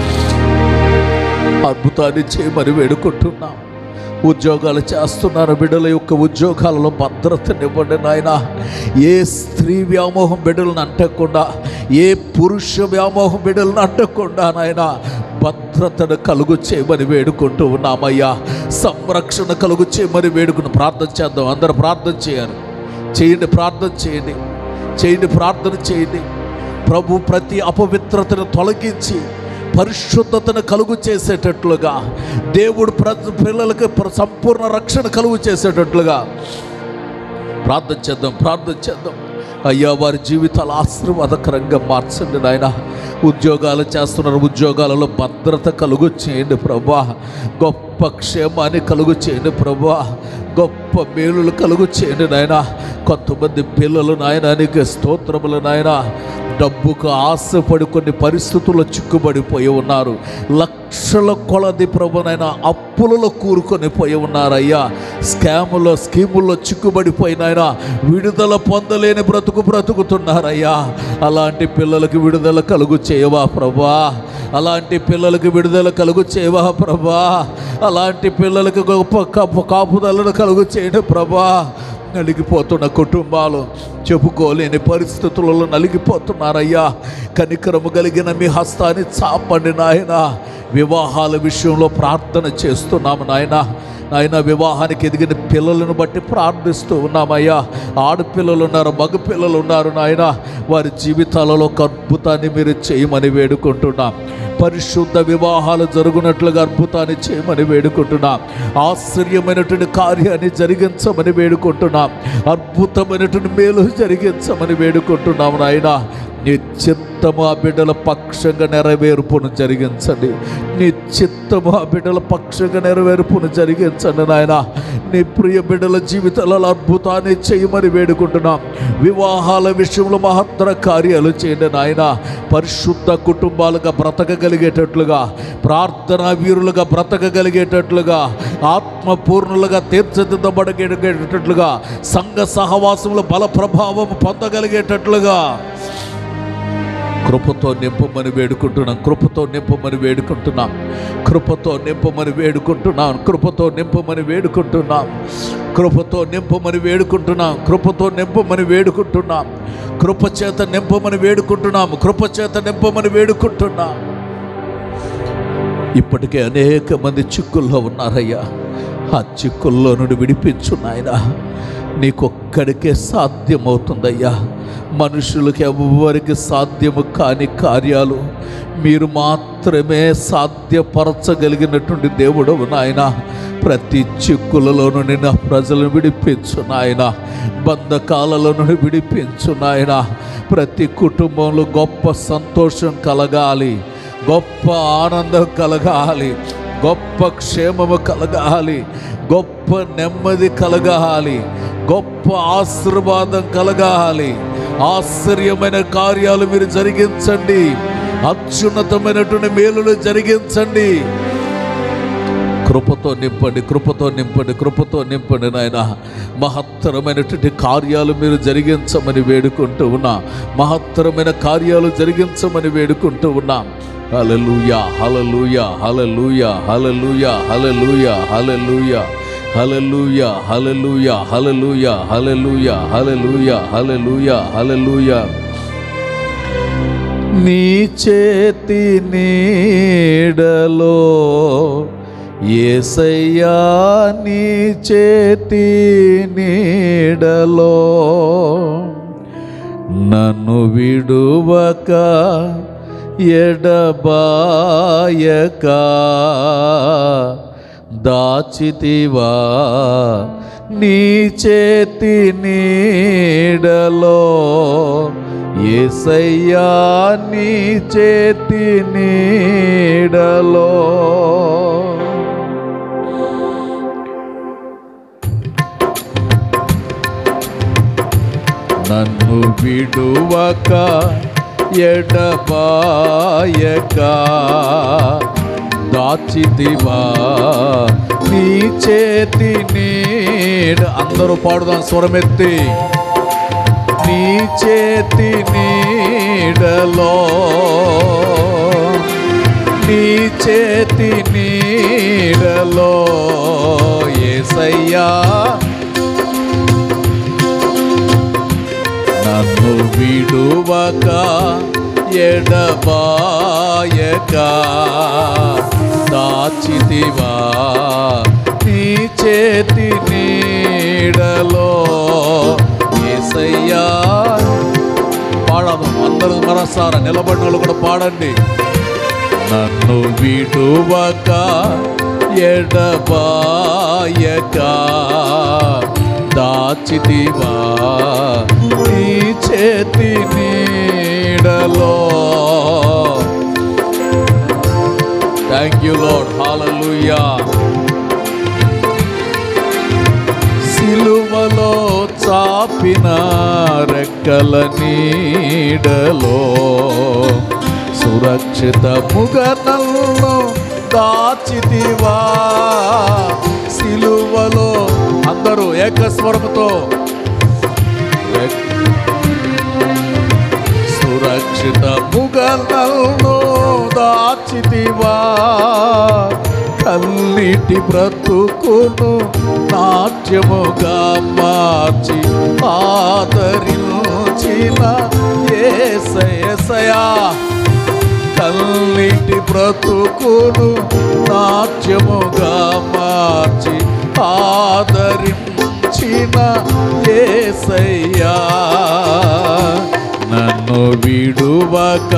అద్భుతాన్ని చేయమని వేడుకుంటున్నాం ఉద్యోగాలు చేస్తున్నారు బిడ్డల యొక్క ఉద్యోగాలలో భద్రతనివ్వండి నాయన ఏ స్త్రీ వ్యామోహం బిడ్డలను అంటకుండా ఏ పురుష వ్యామోహం బిడ్డలను అంటకుండా నాయన భద్రతను కలుగు చేయమని వేడుకుంటూ ఉన్నామయ్యా సంరక్షణ కలుగు చేయమని వేడుకుని ప్రార్థన చేద్దాం అందరూ ప్రార్థన చేయాలి చేయండి ప్రార్థన చేయండి చేయండి ప్రార్థన చేయండి ప్రభు ప్రతి అపవిత్రతను తొలగించి పరిశుద్ధతను కలుగు చేసేటట్లుగా దేవుడు ప్ర పిల్లలకు ప్ర- సంపూర్ణ రక్షణ కలుగు చేసేటట్లుగా ప్రార్థన చేద్దాం ప్రార్థన చేద్దాం అయ్యా వారి జీవితాలు ఆశీర్వాదకరంగా మార్చండి నాయన ఉద్యోగాలు చేస్తున్నారు ఉద్యోగాలలో భద్రత కలుగు చేయండి ప్రభా గొప్ప క్షేమాన్ని కలుగు చేయండి ప్రభా గొప్ప మేలులు కలుగు చేయండి నాయన కొంతమంది పిల్లలు నాయన నీకు స్తోత్రములు నాయన డబ్బుకు ఆశపడి కొన్ని పరిస్థితుల్లో చిక్కుబడిపోయి ఉన్నారు లక్షల కొలది ప్రభునైనా అప్పులలో కూరుకొని పోయి ఉన్నారయ్యా స్కాములో స్కీముల్లో చిక్కుబడిపోయినాయన విడుదల పొందలేని బ్రతుకు బ్రతుకుతున్నారయ్యా అలాంటి పిల్లలకి విడుదల కలుగు చేయవా ప్రభా అలాంటి పిల్లలకి విడుదల కలుగు చేయవా ప్రభా అలాంటి పిల్లలకి గొప్ప కాపు కాపుదలను కలుగు చేయడం ప్రభా నలిగిపోతున్న కుటుంబాలు చెప్పుకోలేని పరిస్థితులలో నలిగిపోతున్నారయ్యా కనికరము కలిగిన మీ హస్తాన్ని చాపండి నాయన వివాహాల విషయంలో ప్రార్థన చేస్తున్నాము నాయన నాయన వివాహానికి ఎదిగిన పిల్లలను బట్టి ప్రార్థిస్తూ ఉన్నామయ్యా ఆడపిల్లలు ఉన్నారు మగ పిల్లలు ఉన్నారు నాయన వారి జీవితాలలో ఒక అద్భుతాన్ని మీరు చేయమని వేడుకుంటున్నాం పరిశుద్ధ వివాహాలు జరుగునట్లుగా అద్భుతాన్ని చేయమని వేడుకుంటున్నాం ఆశ్చర్యమైనటువంటి కార్యాన్ని జరిగించమని వేడుకుంటున్నాం అద్భుతమైనటువంటి మేలు జరిగించమని వేడుకుంటున్నాం నాయన నీ చిత్తము ఆ బిడ్డల పక్షంగా నెరవేర్పును జరిగించండి నీ చిత్తము ఆ బిడ్డల పక్షంగా నెరవేర్పును జరిగించండి నాయన నీ ప్రియ బిడ్డల జీవితాలలో అద్భుతాన్ని చేయమని వేడుకుంటున్నాం వివాహాల విషయంలో మహత్తర కార్యాలు చేయండి నాయన పరిశుద్ధ కుటుంబాలుగా బ్రతకగలిగేటట్లుగా ప్రార్థనా వీరులుగా బ్రతకగలిగేటట్లుగా ఆత్మపూర్ణులుగా తీర్చిదిద్దబడగలిగేటట్లుగా సంఘ సహవాసంలో బల ప్రభావం పొందగలిగేటట్లుగా కృపతో నింపమని వేడుకుంటున్నాం కృపతో నింపమని వేడుకుంటున్నాం కృపతో నింపమని వేడుకుంటున్నాం కృపతో నింపమని వేడుకుంటున్నాం కృపతో నింపమని వేడుకుంటున్నాం కృపతో నింపమని వేడుకుంటున్నాం కృప చేత నింపమని వేడుకుంటున్నాం కృప చేత నింపమని వేడుకుంటున్నాం ఇప్పటికే అనేక మంది చిక్కుల్లో ఉన్నారయ్యా ఆ చిక్కుల్లో నుండి విడిపించు నాయనా నీకొక్కడికే సాధ్యమవుతుందయ్యా మనుషులకు ఎవ్వరికి సాధ్యము కాని కార్యాలు మీరు మాత్రమే సాధ్యపరచగలిగినటువంటి దేవుడవు నాయన ప్రతి చిక్కులలో నుండి నా ప్రజలను విడిపించు నాయన బంధకాలలో నుండి విడిపించు నాయన ప్రతి కుటుంబంలో గొప్ప సంతోషం కలగాలి గొప్ప ఆనందం కలగాలి గొప్ప క్షేమము కలగాలి గొప్ప నెమ్మది కలగాలి గొప్ప ఆశీర్వాదం కలగాలి ఆశ్చర్యమైన కార్యాలు మీరు జరిగించండి అత్యున్నతమైనటువంటి మేలులు జరిగించండి కృపతో నింపండి కృపతో నింపండి కృపతో నింపండి నాయన మహత్తరమైనటువంటి కార్యాలు మీరు జరిగించమని వేడుకుంటూ ఉన్నా మహత్తరమైన కార్యాలు జరిగించమని వేడుకుంటూ ఉన్నా హలలుయా హలలుయా హలలుయా హలలుయా హలలుయా హలలుయా హలలుయా హలలుయా హలలుయా హలలుయా హలలుయా హలలుయా హలలుయా నీ చేతి నీడలో ఏసయ్యా నీ చేతి నీడలో నన్ను విడువక ఎడబాయక దాచితివా నీ చేతి నీడలో ఏసయ్యా నీ చేతి నీడలో నన్ను విడువక ఎడబాయక దాచితివా నీ చేతి నీడ అందరూ పాడుదాం స్వరమెత్తి నీ చేతి నీడలో నీ చేతి నీడలో ఏసయ్యా నన్ను విడువక ఎడబాయక దాచితివా నీ చేతి నీడలో ఏసయ్యా పాడదు అందరూ మరసారా నిలబడిన వాళ్ళు కూడా పాడండి నన్ను విడువక ఎడబాయక దాచితివా నీ చేతి నీడలో థ్యాంక్ యూ లార్డ్ హాలూయా సిలువలో చాపబడిన చాపిన రెక్కల నీడలో సురక్షితముగా నన్ను దాచితివా సిలువలో అందరూ ఏకస్వరముతో రెక్- సురక్షితముగా నన్ను దాచితివా కల్లిటి బ్రతుకును నాట్యముగా మార్చి ఆదరించిన ఏసయసయా కల్లిటి బ్రతుకును నాట్యముగా మార్చి ఆదరించిన ఏసయ్యా నన్ను విడువక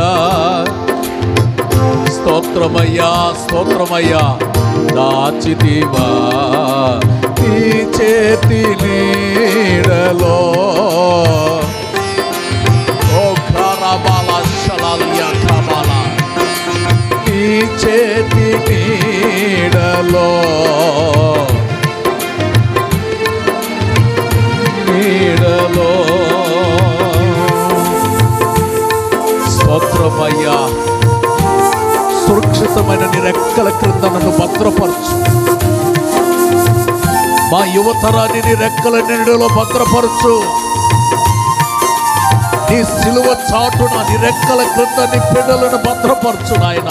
స్తోత్రమయ్యా స్తోత్రమయ్యా దాచితివా నీ చేతి నీడలో ఓ కరబల శలాలియా కబల నీ చేతి నీడలో నీడలో స్తోత్రమయ్యా సురక్షితమైన నీ రెక్కల క్రింద నన్ను భద్రపరచు మా యువతరాన్ని నీ రెక్కల నీడలో భద్రపరచు నీ సిలువ చాటున నీ రెక్కల క్రింద నీ బిడ్డలను భద్రపరచు నాయన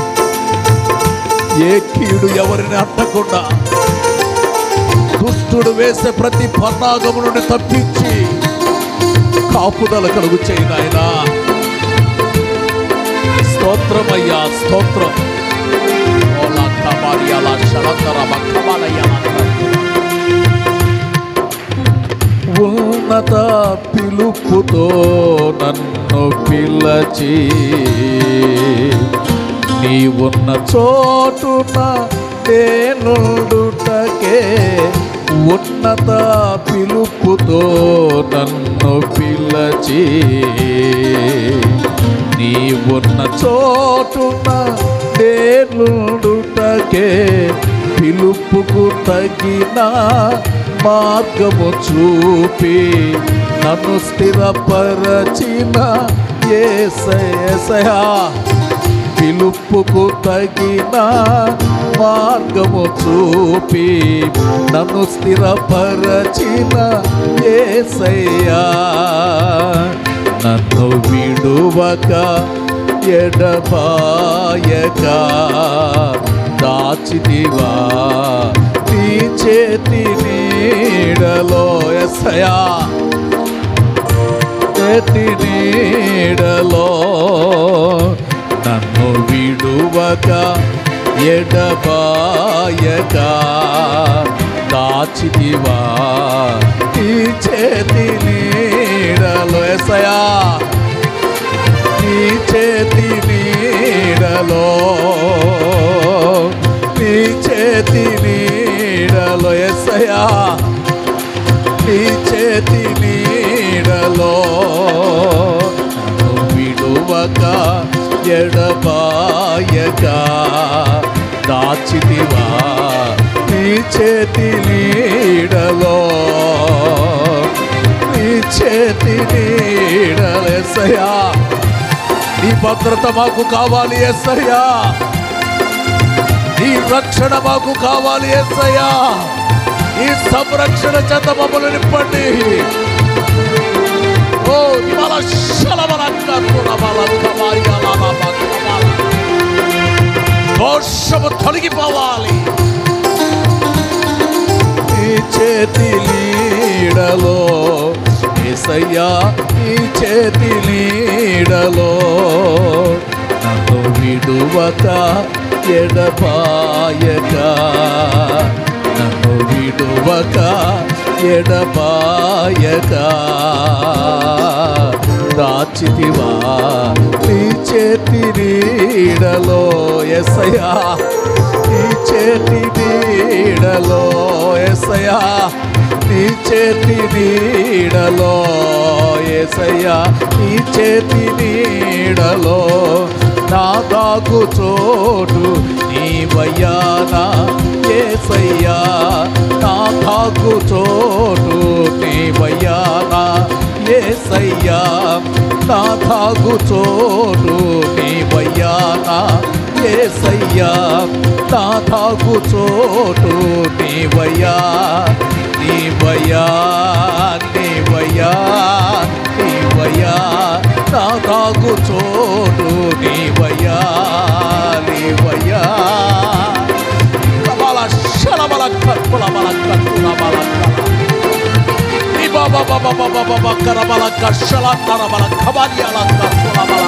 ఏ కీడు ఎవరిని అట్టకుండా దుష్టుడు వేసే ప్రతి పన్నాగము నుండి తప్పించి కాపుదల కలుగు చేయి నాయనా స్తోత్రమయ్యా స్తోత్రం ఓలా కమారియాల శరంతర బక్కమాలయ్యా ఉన్నత పిలుపుతో నన్ను పిలచి నీ ఉన్న చోటున నేనుండుటకే ఉన్నత పిలుపుతో నన్ను పిలచి నీ ఉన్న చోటున నేనుండుటకే పిలుపుకు తగిన మార్గము చూపి నన్ను స్థిరపరచిన ఏసయా పిలుపుకు తగిన మార్గము చూపి నన్ను స్థిరపరచిన ఏసయ్యా నన్ను విడువక ఎడబాయక దాచితివా నీ చేతి నీడలో ఎసయా చేతి నీడలో నన్ను విడువక ఎడబాయక దాచితివా ఈ చేతి నీడలో ఎసయా నీ చేతి నీడలో నీ చేతి నీడలో ఎసయా నీ చేతి నీడలో నన్ను విడువక ఎడబాయక దాచితివా నీ చేతి నీడలో నీ చేతి నీడలు ఎస్సయ్యా నీ భద్రత మాకు కావాలి ఎస్సయ్యా నీ రక్షణ మాకు కావాలి ఎస్సయ్యా ఈ సంరక్షణ చేత మమ్మల్ని నింపండి ఓ ఇవాళ దోషము తొలగిపోవాలి ఈ చేతి నీడలో ఏసయ్యా ఈ చేతి నీడలో నన్ను విడువక ఎడబాయక నన్ను విడువక ఎడబాయక దాచితివా నీ చేతి నీడలో ఎసయా నీ చేతి నీడలో ఎసయా నీ చేతి నీడలో ఏసయ్యా నీ చేతి నీడలో నా దాగు చోటు నీ వయ్యానా ఏసయ్యా నా దాగు చోటు నీ వయ్యానా నా తాగు చోటు నీవయ్యా నా ఏసయ్యా నా తాగు చోటు నీవయ్యా నీవయ్యా నీవయ్యా నీవయ్యా నా తాగు చోటు నీవయ్యా నీవయ్యా కబల శలబల కత్తుల బల కత్తుల బల నీ బాబా బాబా బాబా బాబా కరబల కషల తరబల కబాలియాల కత్తుల బల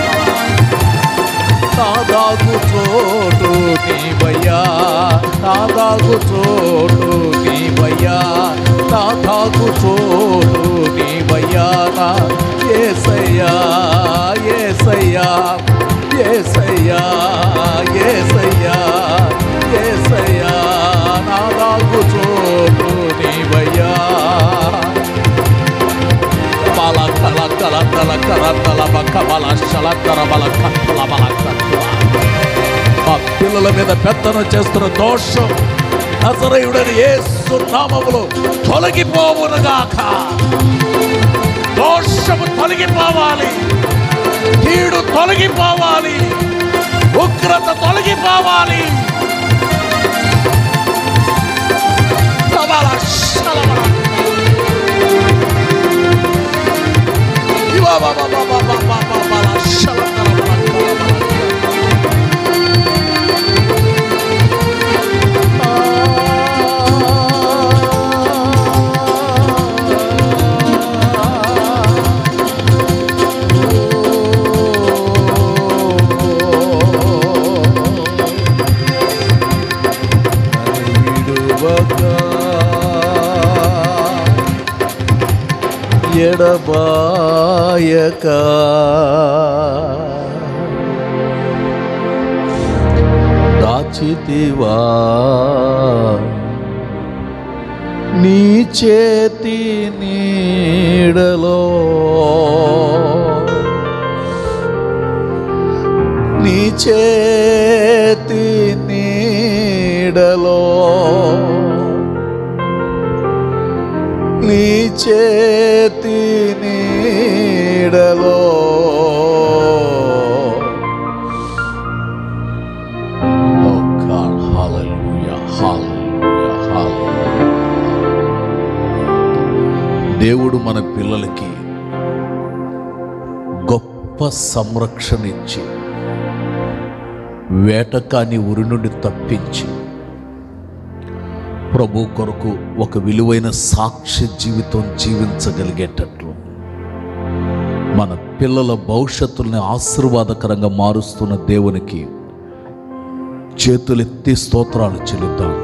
నాదాగు చోటు నీవయ్యా నాదాగు చోటు నీవయ్యా నాదాగు చోటు నీవయ్యా నా ఏసయ్యా ఏసయ్యా ఏసయ్యా ఏసయ్యా ఏసయ్యా నాదాగు చోటు నీవయ్యా బల కల కల కల కల కల బక బల శల కర బల కత్తుల బల కత్తుల మా పిల్లల మీద పెత్తనం చేస్తున్న దోషం నజరయుడని యేసు నామములో తొలగిపోవునుగాక దోషము తొలగిపోవాలి కీడు తొలగిపోవాలి ఉగ్రత తొలగిపోవాలి కబల శలబల Iwa ba ba ba ba ba ba ba ba la shala kala ba la kala ba la. ఎడబాయక దాచితివా నీ చేతి నీడలో నీ చేతి నీడలో నీ చేతి నీడలో Oh God, hallelujah, hallelujah, hallelujah. దేవుడు మన పిల్లలకి గొప్ప సంరక్షణ ఇచ్చి వేటకాని ఉరి నుండి తప్పించి ప్రభు కొరకు ఒక విలువైన సాక్ష్య జీవితం జీవించగలిగేటట్లు మన పిల్లల భవిష్యత్తుల్ని ఆశీర్వాదకరంగా మారుస్తున్న దేవునికి చేతులెత్తి స్తోత్రాలు చెల్లిద్దాం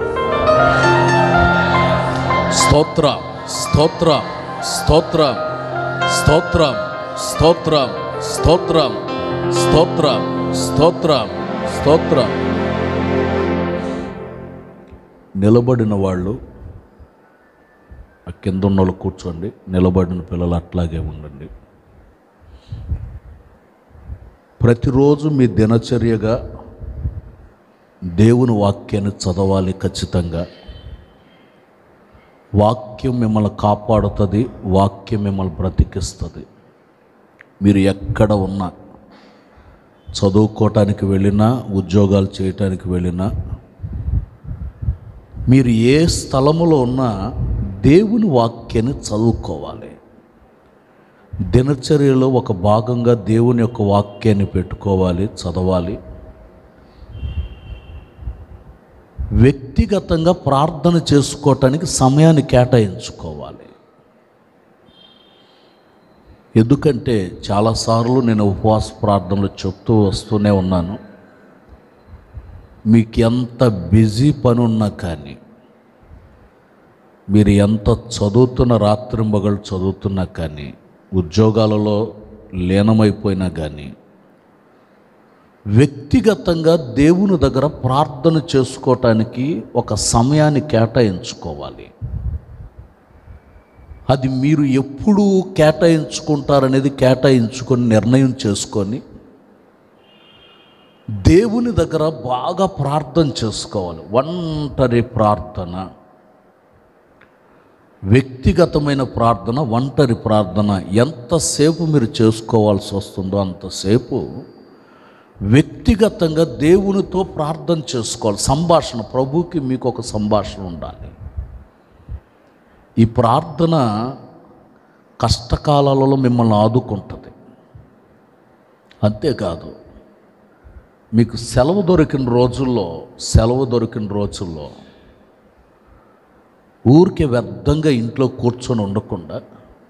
స్తోత్ర స్తోత్ర స్తోత్ర స్తోత్ర స్తోత్ర స్తోత్ర స్తోత్ర స్తోత్ర స్తోత్ర నిలబడిన వాళ్ళు ఆ కింద ఉన్న వాళ్ళు కూర్చోండి నిలబడిన పిల్లలు అట్లాగే ఉండండి ప్రతిరోజు మీ దినచర్యగా దేవుని వాక్యాన్ని చదవాలి ఖచ్చితంగా వాక్యం మిమ్మల్ని కాపాడుతుంది వాక్యం మిమ్మల్ని బ్రతికిస్తుంది మీరు ఎక్కడ ఉన్నా చదువుకోవటానికి వెళ్ళినా ఉద్యోగాలు చేయటానికి వెళ్ళినా మీరు ఏ స్థలములో ఉన్నా దేవుని వాక్యాన్ని చదువుకోవాలి దినచర్యలో ఒక భాగంగా దేవుని యొక్క వాక్యాన్ని పెట్టుకోవాలి చదవాలి వ్యక్తిగతంగా ప్రార్థన చేసుకోవటానికి సమయాన్ని కేటాయించుకోవాలి ఎందుకంటే చాలాసార్లు నేను ఉపవాస ప్రార్థనలు చెప్తూ వస్తూనే ఉన్నాను మీకు ఎంత బిజీ పని ఉన్నా కానీ మీరు ఎంత చదువుతున్న రాత్రింబగళ్ళు చదువుతున్నా కానీ ఉద్యోగాలలో లీనమైపోయినా కానీ వ్యక్తిగతంగా దేవుని దగ్గర ప్రార్థన చేసుకోవటానికి ఒక సమయాన్ని కేటాయించుకోవాలి అది మీరు ఎప్పుడు కేటాయించుకుంటారనేది కేటాయించుకొని నిర్ణయం చేసుకొని దేవుని దగ్గర బాగా ప్రార్థన చేసుకోవాలి ఒంటరి ప్రార్థన వ్యక్తిగతమైన ప్రార్థన ఒంటరి ప్రార్థన ఎంతసేపు మీరు చేసుకోవాల్సి వస్తుందో అంతసేపు వ్యక్తిగతంగా దేవునితో ప్రార్థన చేసుకోవాలి సంభాషణ ప్రభుకి మీకు ఒక సంభాషణ ఉండాలి ఈ ప్రార్థన కష్టకాలాలలో మిమ్మల్ని ఆదుకుంటుంది అంతేకాదు మీకు సెలవు దొరికిన రోజుల్లో సెలవు దొరికిన రోజుల్లో ఊరికే వ్యర్థంగా ఇంట్లో కూర్చొని ఉండకుండా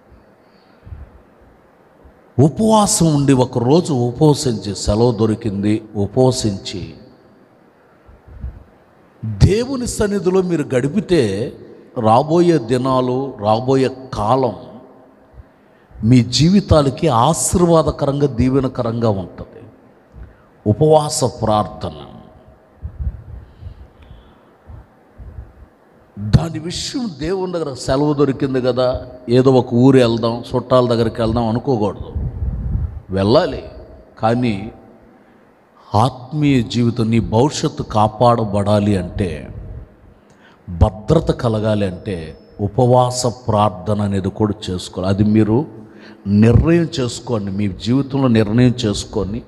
ఉపవాసం ఉండి ఒక రోజు ఉపవసించి సెలవు దొరికింది ఉపవసించి దేవుని సన్నిధిలో మీరు గడిపితే రాబోయే దినాలు రాబోయే కాలం మీ జీవితాలకి ఆశీర్వాదకరంగా దీవెనకరంగా ఉంటుంది ఉపవాస ప్రార్థన దాని విషయం దేవుని దగ్గర సెలవు దొరికింది కదా ఏదో ఒక ఊరు వెళ్దాం చుట్టాల దగ్గరికి వెళ్దాం అనుకోకూడదు వెళ్ళాలి కానీ ఆత్మీయ జీవితం నీ భవిష్యత్తు కాపాడబడాలి అంటే భద్రత కలగాలి అంటే ఉపవాస ప్రార్థన అనేది కూడా చేసుకోవాలి అది మీరు నిర్ణయం చేసుకోండి మీ జీవితంలో నిర్ణయం చేసుకొని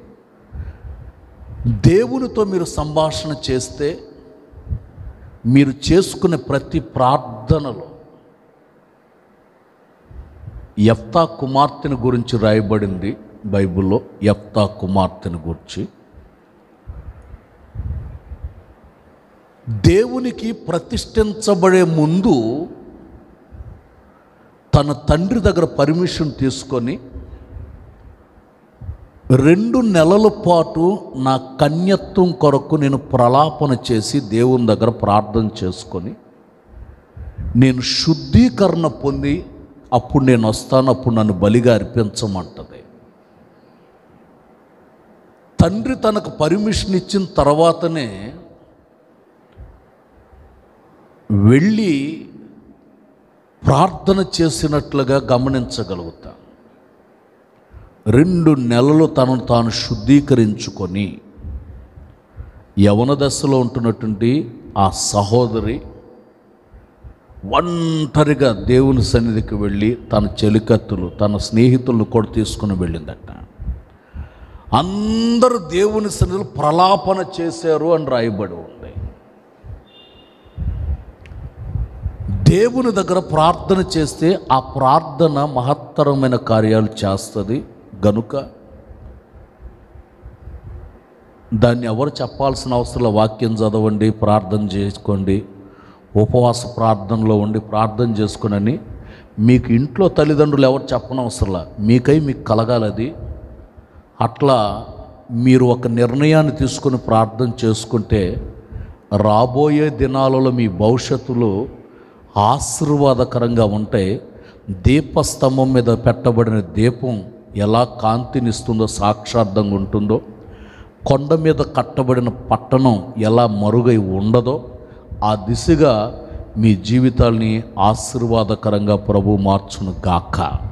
దేవునితో మీరు సంభాషణ చేస్తే మీరు చేసుకునే ప్రతి ప్రార్థనలో యఫ్తా కుమార్తెను గురించి రాయబడింది బైబిల్లో యఫ్తా కుమార్తెను గురించి దేవునికి ప్రతిష్ఠించబడే ముందు తన తండ్రి దగ్గర పర్మిషన్ తీసుకొని రెండు నెలల పాటు నా కన్యత్వం కొరకు నేను ప్రలాపన చేసి దేవుని దగ్గర ప్రార్థన చేసుకొని నేను శుద్ధీకరణ పొంది అప్పుడు నేను వస్తాను అప్పుడు నన్ను బలిగా అర్పించమంటది తండ్రి తనకు పర్మిషన్ ఇచ్చిన తర్వాతనే వెళ్ళి ప్రార్థన చేసినట్లుగా గమనించగలుగుతాం రెండు నెలలు తనను తాను శుద్ధీకరించుకొని యవన దశలో ఉంటున్నటువంటి ఆ సహోదరి ఒంటరిగా దేవుని సన్నిధికి వెళ్ళి తన చెలికత్తులు తన స్నేహితులను కూడా తీసుకుని వెళ్ళిందట అందరూ దేవుని సన్నిధిలో ప్రలాపన చేశారు అని రాయబడి ఉంది దేవుని దగ్గర ప్రార్థన చేస్తే ఆ ప్రార్థన మహత్తరమైన కార్యాలు చేస్తుంది గనుక దాన్ని ఎవరు చెప్పాల్సిన అవసరం లేదు. వాక్యం చదవండి ప్రార్థన చేసుకోండి ఉపవాస ప్రార్థనలో ఉండి ప్రార్థన చేసుకునని మీకు ఇంట్లో తల్లిదండ్రులు ఎవరు చెప్పనవసరంలా మీకై మీకు కలగాలి అది అట్లా మీరు ఒక నిర్ణయాన్ని తీసుకొని ప్రార్థన చేసుకుంటే రాబోయే దినాలలో మీ భవిష్యత్తులో ఆశీర్వాదకరంగా ఉంటాయి దీపస్తంభం మీద పెట్టబడిన దీపం ఎలా కాంతినిస్తుందో సాక్షార్థంగా ఉంటుందో కొండ మీద కట్టబడిన పట్టణం ఎలా మరుగై ఉండదో ఆ దిశగా మీ జీవితాల్ని ఆశీర్వాదకరంగా ప్రభు మార్చును గాక